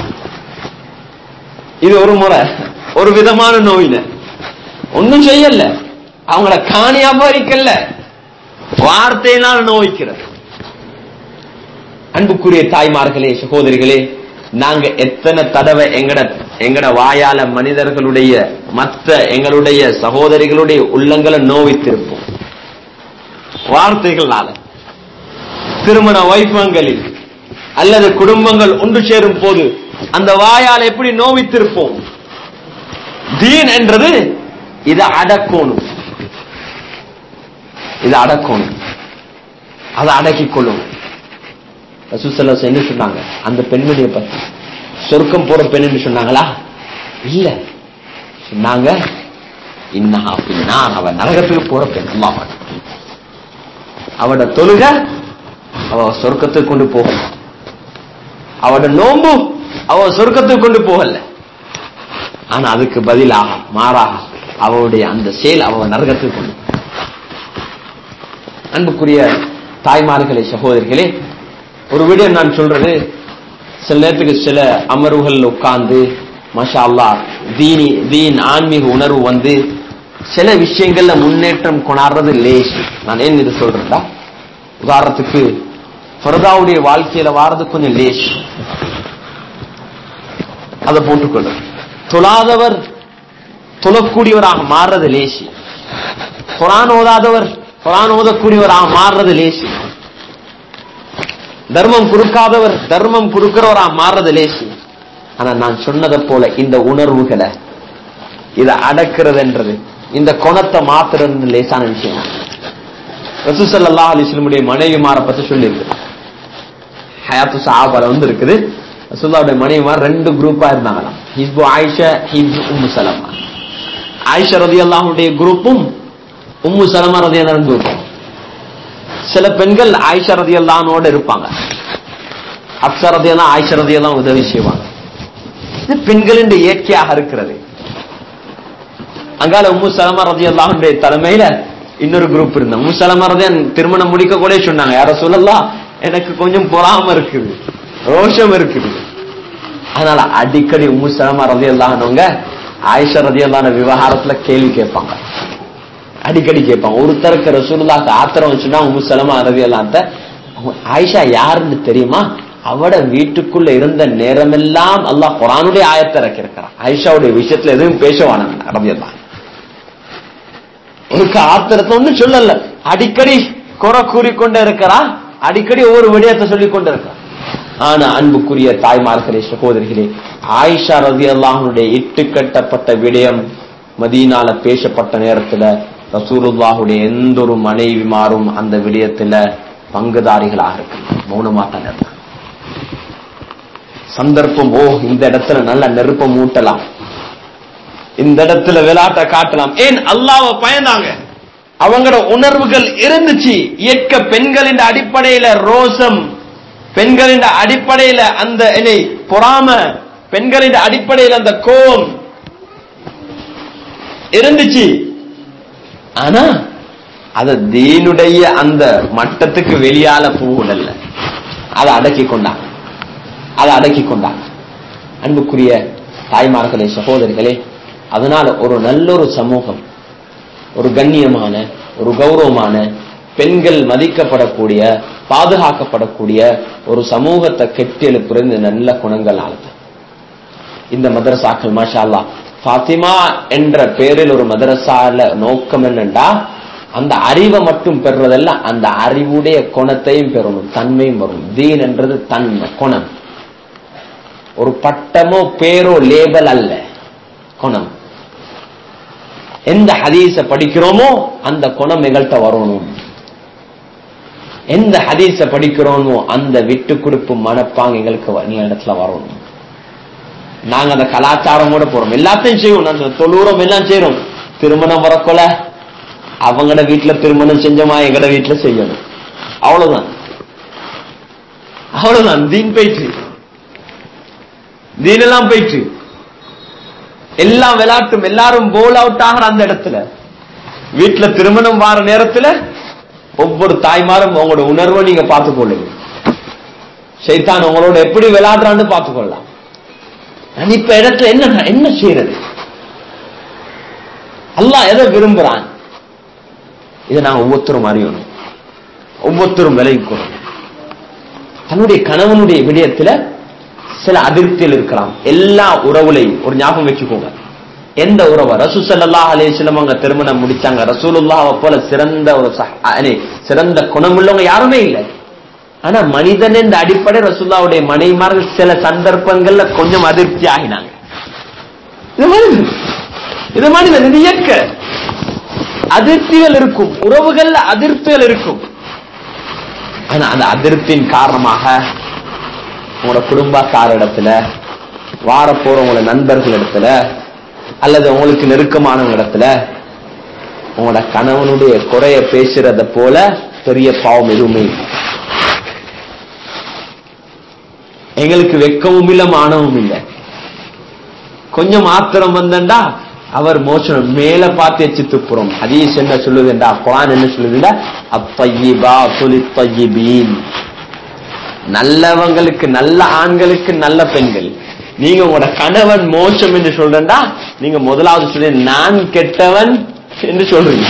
இது ஒரு முறை ஒரு விதமான நோயின ஒன்னும் செய்யல அவங்கள காணியாம இருக்கல வார்த்தையினால் நோய்க்கிறது அன்புக்குரிய தாய்மார்களே சகோதரிகளே நாங்க எத்தனை தடவை எங்கட எங்கட வாயால மனிதர்களுடைய மற்ற எங்களுடைய சகோதரிகளுடைய உள்ளங்களை நோவித்திருப்போம் வார்த்தைகளால திருமண வைபவங்களில் அல்லது குடும்பங்கள் ஒன்று சேரும் போது அந்த வாயால் எப்படி நோவித்திருப்போம் தீன் என்றது இதை அடக்கணும் இதை அடக்கணும் அதை அடக்கிக் கொள்ளும் ரசூசல்லா என்ன சொன்னாங்க அந்த பெண்மணியை பத்தி சொர்க்கம் போற பெண் சொன்னாங்களா இல்ல சொன்னாங்க இன்னஹா பின்னார் அவ நரகத்துக்கு போற பெண் அல்லாஹ் அவட தொழுக அவ சொர்க்கத்துக்கு கொண்டு போகல அவட நோம்பு அவ சொர்க்கத்துக்கு கொண்டு போகல ஆனா அதுக்கு பதிலாக மாறாக அவளுடைய அந்த செயல் அவ நரகத்துக்கு கொண்டு அன்புக்குரிய தாய்மார்களே சகோதரிகளே ஒரு விடயம் நான் சொல்றது சில நேரத்துக்கு சில அமர்வுகள் உட்கார்ந்து மஷா அல்லா தீனி தீன் ஆன்மீக உணர்வு வந்து சில விஷயங்கள்ல முன்னேற்றம் கொண்டாடுறது லேஸ் நான் ஏன் இது சொல்றேன்டா உதாரணத்துக்கு ஃபர்தாவுடைய வாழ்க்கையில வாரது கொஞ்சம் லேஸ் அதை போட்டுக்கொள்ள தொழாதவர் தொழக்கூடியவராக மாறுறது லேசி குரான் ஓதாதவர் குரான் ஓதக்கூடியவராக மாறுறது லேசி தர்மம் கொடுக்காதவர் தர்மம் கொடுக்கிறவராக மாறுறது லேசி ஆனா நான் சொன்னதை போல இந்த உணர்வுகளை இதை அடக்கிறதுன்றது இந்த குணத்தை மாத்துறது லேசான விஷயம் ரசூசல்லா அலிஸ்லமுடைய மனைவிமாரை பத்தி சொல்லியிருக்கு ஹயாத்து சாபால வந்து இருக்குது ரசூல்லாவுடைய மனைவிமார் ரெண்டு குரூப்பா இருந்தாங்களாம் ஹிஸ்பு ஆயிஷா ஹிஸ்பு உம்மு சலமா ஆயிஷா ரதி அல்லாஹுடைய குரூப்பும் உம்மு சலமா ரதி அல்லாஹ் குரூப்பும் சில பெண்கள் ஆயிஷா ரதி அல்லானோட இருப்பாங்க அப்சா ரதி எல்லாம் ஆயிஷா ரதி எல்லாம் உதவி செய்வாங்க இது பெண்களின் இயற்கையாக இருக்கிறது அங்கால உம்மு சலமா ரதி அல்லாஹுடைய தலைமையில இன்னொரு குரூப் இருந்தாங்க உம்மு சலமா ரதி திருமணம் முடிக்க கூட சொன்னாங்க யார சொல்லலாம் எனக்கு கொஞ்சம் பொறாம இருக்குது ரோஷம் இருக்குது அதனால அடிக்கடி உம்மு சலமா ரதி அல்லாஹனவங்க ஆயிஷா ரதி அல்லான விவகாரத்துல கேள்வி கேட்பாங்க அடிக்கடி கேட்பாங்க ஒருத்தருக்கு ரசூலுல்லாக்கு ஆத்திரம் வச்சுன்னா உம்மு சலமா ரதி அல்லாத்த ஆயிஷா யாருன்னு தெரியுமா அவட வீட்டுக்குள்ள இருந்த நேரமெல்லாம் அல்லாஹ் குரானுடைய ஆயத்தை இறக்கிருக்கிறான் ஆயிஷாவுடைய விஷயத்துல எதுவும் பேசவானாங்க ரதி அல்லா உனக்கு ஆத்திரத்தை ஒன்னும் சொல்லல அடிக்கடி குறை கூறிக்கொண்டே இருக்கிறா அடிக்கடி ஒவ்வொரு விடயத்தை சொல்லிக் கொண்டு இருக்கிறான் ஆனா அன்புக்குரிய தாய்மார்களே சகோதரிகளே ஆயிஷா ரதி அல்லாஹனுடைய இட்டு கட்டப்பட்ட விடயம் மதீனால பேசப்பட்ட நேரத்துல ரசூலுல்லாஹுடைய எந்த ஒரு மனைவிமாரும் அந்த விடயத்துல பங்குதாரிகளாக இருக்கு மௌனமா தான் இருந்தாங்க சந்தர்ப்பம் ஓ இந்த இடத்துல நல்ல நெருப்பம் மூட்டலாம் இந்த இடத்துல விளையாட்ட காட்டலாம் ஏன் அல்லாவ பயந்தாங்க அவங்களோட உணர்வுகள் இருந்துச்சு இயக்க பெண்களின் அடிப்படையில ரோசம் பெண்களின் அடிப்படையில அந்த என்னை பொறாம பெண்களின் அடிப்படையில் அந்த கோபம் இருந்துச்சு ஆனா அத தீனுடைய அந்த மட்டத்துக்கு வெளியால போகல அதை அடக்கி கொண்டாங்க அதை அடக்கி கொண்டாங்க அன்புக்குரிய தாய்மார்களே சகோதரிகளே அதனால ஒரு நல்ல ஒரு சமூகம் ஒரு கண்ணியமான ஒரு கௌரவமான பெண்கள் மதிக்கப்படக்கூடிய பாதுகாக்கப்படக்கூடிய ஒரு சமூகத்தை கெட்டி எழுப்புற இந்த நல்ல குணங்களால இந்த மதரசாக்கள் மாஷா அல்லா ஃபாத்திமா என்ற பேரில் ஒரு மதரசால நோக்கம் என்னண்டா அந்த அறிவை மட்டும் பெறுறதல்ல அந்த அறிவுடைய குணத்தையும் பெறணும் தன்மையும் வரும் தீன் என்றது தன்மை குணம் ஒரு பட்டமோ பேரோ லேபல் அல்ல குணம் எந்த ஹதீஸ படிக்கிறோமோ அந்த குணம் எங்கள்கிட்ட வரணும் எந்த ஹதீஸ படிக்கிறோமோ அந்த விட்டு கொடுப்பு மனப்பாங்க எங்களுக்கு இடத்துல வரணும் நாங்க அந்த கலாச்சாரமோட போறோம் எல்லாத்தையும் செய்வோம் அந்த தொழுறோம் எல்லாம் செய்யறோம் திருமணம் வரக்கொல அவங்களோட வீட்டுல திருமணம் செஞ்சோமா எங்கட வீட்டுல செய்யணும் அவ்வளவுதான் அவ்வளவுதான் தீன் போயிட்டு தீன் எல்லாம் போயிட்டு எல்லாம் விளையாட்டும் எல்லாரும் போல் அவுட் ஆகிற அந்த இடத்துல வீட்டுல திருமணம் வார நேரத்துல ஒவ்வொரு தாய்மாரும் உங்களோட உணர்வை நீங்க பார்த்துக்கொள்ளுங்க சைத்தான் உங்களோட எப்படி விளையாடுறான்னு பார்த்துக்கொள்ளலாம் இப்ப இடத்துல என்ன என்ன செய்யறது அல்லாஹ் எதை விரும்புறான் இதை நாங்க ஒவ்வொருத்தரும் அறியணும் ஒவ்வொருத்தரும் விளைவிக்கணும் தன்னுடைய கணவனுடைய விடயத்துல சில அதிருப்தியில் இருக்கலாம் எல்லா உறவுலையும் ஒரு ஞாபகம் வச்சுக்கோங்க எந்த உறவை ரசூசல்லா அலேஸ்லம் அவங்க திருமணம் முடிச்சாங்க ரசூலுல்லாவை போல சிறந்த ஒரு சிறந்த குணமுள்ளவங்க யாருமே இல்லை ஆனா மனிதன் என்ற அடிப்படை ரசூல்லாவுடைய மனைவிமார்கள் சில சந்தர்ப்பங்கள்ல கொஞ்சம் அதிருப்தி ஆகினாங்க இது மனிதன் இது மனிதன் இது இயற்க அதிருப்திகள் இருக்கும் உறவுகள்ல அதிருப்திகள் இருக்கும் ஆனா அந்த அதிருப்தியின் காரணமாக உங்களோட குடும்பக்கார இடத்துல வார போற உங்களோட நண்பர்கள் இடத்துல அல்லது உங்களுக்கு நெருக்கமானவங்க இடத்துல உங்களோட கணவனுடைய குறைய பேசுறத போல பெரிய பாவம் எதுவுமே இல்லை. எங்களுக்கு வெக்கவும் இல்ல மானவும் இல்லை கொஞ்சம் ஆத்திரம் வந்தண்டா அவர் மோசனம் மேல பார்த்து எச்சு துப்புறோம் ஹதீஸ் என்ன சொல்லுதுண்டா குரான் என்ன சொல்லுதுண்டா அப்பையிபா துலி பையிபீன் நல்லவங்களுக்கு நல்ல ஆண்களுக்கு நல்ல பெண்கள் நீங்க உங்களோட கணவன் மோசம் என்று சொல்றா நீங்க முதலாவது சொல்லி நான் கெட்டவன் என்று சொல்றீங்க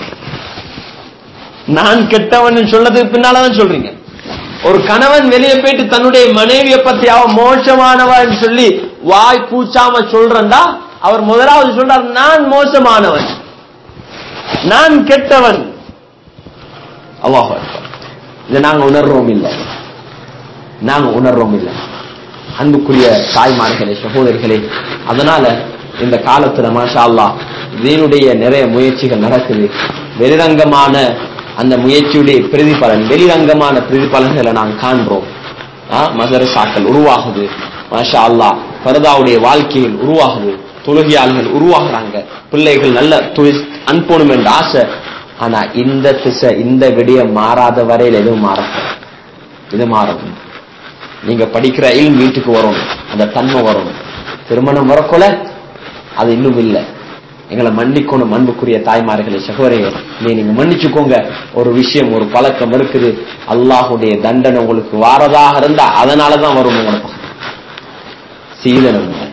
நான் கெட்டவன் சொன்னதுக்கு பின்னாலதான் சொல்றீங்க ஒரு கணவன் வெளியே போயிட்டு தன்னுடைய மனைவியை பத்தி அவ மோசமானவன் சொல்லி வாய் கூச்சாம சொல்றா அவர் முதலாவது சொல்றார் நான் மோசமானவன் நான் கெட்டவன் அல்லாஹ் இதை நாங்க உணர்றோம் இல்லை நாங்க உணர்றோம் இல்லை அன்புக்குரிய தாய்மார்களே சகோதரிகளே அதனால இந்த காலத்துல மாஷா அல்லாஹ் தீனுடைய நிறைய முயற்சிகள் நடக்குது வெளிரங்கமான அந்த முயற்சியுடைய பிரதிபலன் வெளிரங்கமான பிரதிபலன்களை நாம் காண்றோம் ஆ, மதரசாக்கள் உருவாகுது மாஷா அல்லாஹ் பரதாவுடைய வாழ்க்கையில் உருவாகுது தொழுகையாளர்கள் உருவாகுறாங்க பிள்ளைகள் நல்ல தொழில் அனுப்பணும் என்ற ஆசை ஆனா இந்த திசை இந்த விடயம் மாறாத வரையில் எதுவும் மாறக்கூடாது இது மாறும் நீங்க படிக்கிற இல் வீட்டுக்கு வரணும் அந்த தன்மை வரணும் திருமணம் வரக்கொல அது இன்னும் இல்லை எங்களை மன்னிக்கணும் அன்புக்குரிய தாய்மார்களே சகோதரிகள் நீ நீங்க மன்னிச்சுக்கோங்க ஒரு விஷயம் ஒரு பழக்கம் இருக்குது அல்லாஹுடைய தண்டனை உங்களுக்கு வாரதாக இருந்தா அதனாலதான் வரும் உங்களுக்கு சீதனம் இல்லை.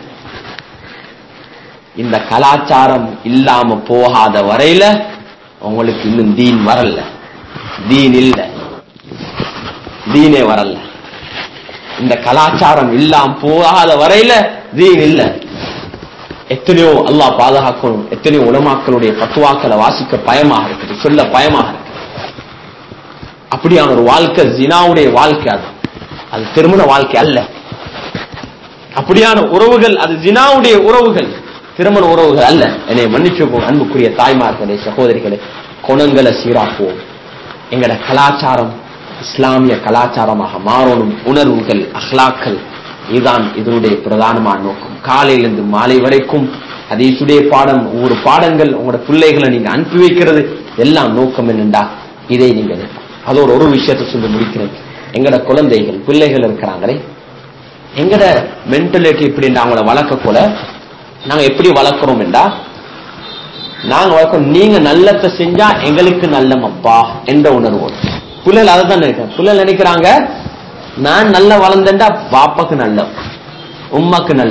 இந்த கலாச்சாரம் இல்லாம போகாத வரையில உங்களுக்கு இன்னும் தீன் வரல தீன் இல்ல தீனே வரல இந்த கலாச்சாரம் இல்லாம போகாத வரையில தீன் இல்ல எத்தனையோ அல்லாஹ் பாதுகாக்கணும் எத்தனையோ உலமாக்களுடைய பத்துவாக்களை வாசிக்க பயமாக இருக்குது சொல்ல பயமாக இருக்கு அப்படியான ஒரு வாழ்க்கை ஜினாவுடைய வாழ்க்கை அது அது திருமண வாழ்க்கை அல்ல அப்படியான உறவுகள் அது ஜினாவுடைய உறவுகள் திருமண உறவுகள் அல்ல என்னை மன்னிச்சுப்போம் அன்புக்குரிய தாய்மார்களே சகோதரிகளே குணங்களை சீராக்குவோம் எங்கட கலாச்சாரம் இஸ்லாமிய கலாச்சாரமாக மாறணும் உணர்வுகள் அஹ்லாக்கள் இதுதான் இதனுடைய பிரதானமான நோக்கம் காலையிலிருந்து மாலை வரைக்கும் அதீசுடைய பாடம் ஒவ்வொரு பாடங்கள் உங்களோட பிள்ளைகளை நீங்க அனுப்பி வைக்கிறது எல்லாம் நோக்கம் என்னண்டா இதை நீங்க அதோட ஒரு விஷயத்தை சொல்லி முடிக்கிறேன் எங்கட குழந்தைகள் பிள்ளைகள் இருக்கிறாங்களே எங்கட மென்டலிட்டி இப்படி அவங்கள வளர்க்க கூட நாங்க எப்படி வளர்க்கிறோம் என்றா நாங்க வளர்க்கிறோம் நீங்க நல்லத்தை செஞ்சா எங்களுக்கு நல்லமப்பா என்ற உணர்வோம் புள்ளல் அதை தான் நினைக்கிறேன் புள்ளல் நினைக்கிறாங்க நான் நல்ல வளர்ந்தேன்டா பாப்பாக்கு நல்ல உம்மாக்கு நல்ல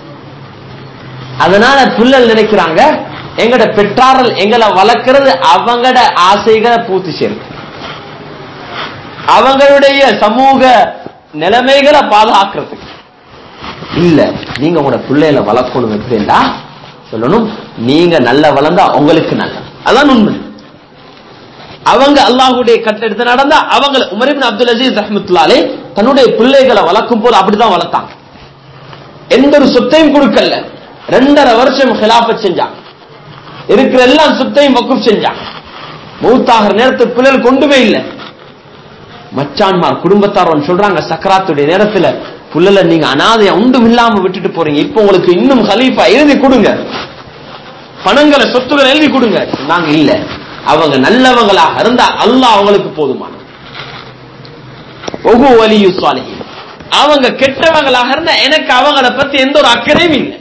அதனால புள்ளல் நினைக்கிறாங்க எங்கட பெற்றார்கள் எங்களை வளர்க்கிறது அவங்கட ஆசைகளை பூர்த்தி செய்யும் அவங்களுடைய சமூக நிலைமைகளை பாதுகாக்கிறதுக்கு இல்ல நீங்க உங்களோட பிள்ளைகளை வளர்க்கணும் எப்படின்னா சொல்லணும் நீங்க நல்ல வளர்ந்தா உங்களுக்கு நல்ல அதான் உண்மை அவங்க அல்லாஹுடைய கட்டெடுத்து நடந்தா அவங்க உமரிபின் அப்துல் அசீஸ் ரஹமத்துல்லாலே தன்னுடைய பிள்ளைகளை வளர்க்கும் போது அப்படிதான் வளர்த்தாங்க எந்த ஒரு சொத்தையும் கொடுக்கல ரெண்டரை வருஷம் ஹிலாபத் செஞ்சாங்க இருக்கிற எல்லா சொத்தையும் வக்குப் செஞ்சாங்க மூத்தாகிற நேரத்துக்கு பிள்ளைகள் கொண்டுமே இல்லை மச்சான்மார் குடும்பத்தார் சொல்றாங்க சக்கராத்துடைய நேரத்துல புள்ளல நீங்க அனாதைய உண்டும் இல்லாம விட்டுட்டு போறீங்க இப்ப உங்களுக்கு இன்னும் ஹலீஃபா எழுதி கொடுங்க பணங்களை சொத்துக்களை எழுதி கொடுங்க நாங்க இல்ல அவங்க நல்லவங்களாக இருந்தா அல்லாஹ் அவங்களுக்கு போதுமான ஒகு வலியு சாலிஹின் அவங்க கெட்டவங்களாக இருந்தா எனக்கு அவங்கள பத்தி எந்த ஒரு அக்கறையும் இல்லை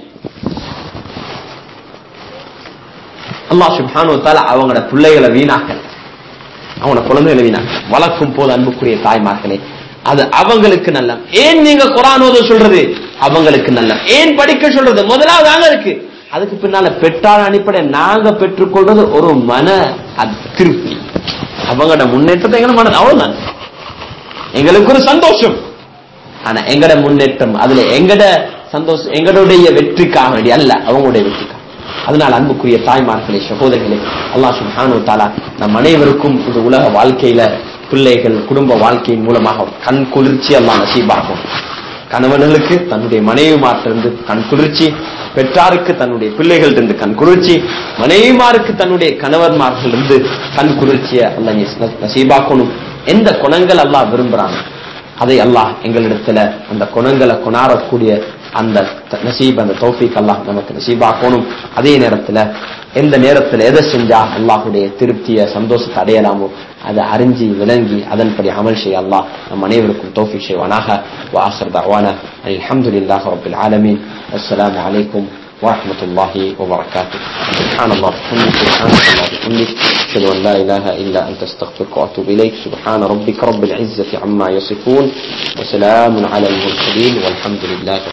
அல்லாஹ் சுப்ஹானு தஆலா அவங்களோட பிள்ளைகளை வீணாக்கல அவங்களோட குழந்தைகளை வீணாக்க வளர்க்கும் போது அன்புக்குரிய தாய்மார்களே அது அவங்களுக்கு நல்ல ஏன் நீங்க குரான் ஓத சொல்றது அவங்களுக்கு நல்ல ஏன் படிக்க சொல்றது முதலாவது அங்க இருக்கு அதுக்கு பின்னால பெற்றார் அடிப்படை நாங்க பெற்றுக்கொள்றது ஒரு மன அதிருப்தி அவங்களோட முன்னேற்றத்தை எங்களை மன அவ்வளவுதான் எங்களுக்கு ஒரு சந்தோஷம் ஆனா எங்கட முன்னேற்றம் அதுல எங்கட சந்தோஷம் எங்களுடைய வெற்றிக்காக வேண்டிய அல்ல அவங்களுடைய வெற்றிக்காக அதனால் அன்புக்குரிய தாய்மார்களே சகோதரிகளே அல்லாஹ் சுப்ஹானு தாலா நம் அனைவருக்கும் இது உலக வாழ்க்கையில பிள்ளைகள் குடும்ப வாழ்க்கையின் மூலமாக கண் குளிர்ச்சி எல்லாம் நசீபாகும் கணவன்களுக்கு தன்னுடைய மனைவிமாரிலிருந்து கண் குளிர்ச்சி பெற்றாருக்கு தன்னுடைய பிள்ளைகளிலிருந்து கண் குளிர்ச்சி மனைவிமாருக்கு தன்னுடைய கணவன்மார்களிலிருந்து கண் குளிர்ச்சியை அல்ல நசீபாக்கணும் எந்த குணங்கள் அல்லாஹ் விரும்புறாங்க அதை அல்லாஹ் எங்களிடத்துல அந்த குணங்களை கொண்டாடக்கூடிய அந்த த- நசீப் அந்த தௌஃபீக் அல்லாஹ் நமக்கு நசீபாக்கணும் அதே நேரத்துல எந்த நேரத்துல எதை செஞ்சா அல்லாஹுடைய திருப்திய சந்தோஷத்தை அடையலாமோ அதை அறிஞ்சி விளங்கி அதன்படி அமல் செய்ய அல்லாஹ் நம் அனைவருக்கும் தௌஃபீக் செய்வானாக وآخر دعوانا أن الحمد لله رب العالمين والسلام عليكم ورحمة الله وبركاته سبحان الله وبحمدك سبحانك الله وبحمدك أشهد أن لا إله إلا أنت استغفرك وأتوب إليك سبحان ربك رب العزة عما يصفون وسلام على المرسلين والحمد لله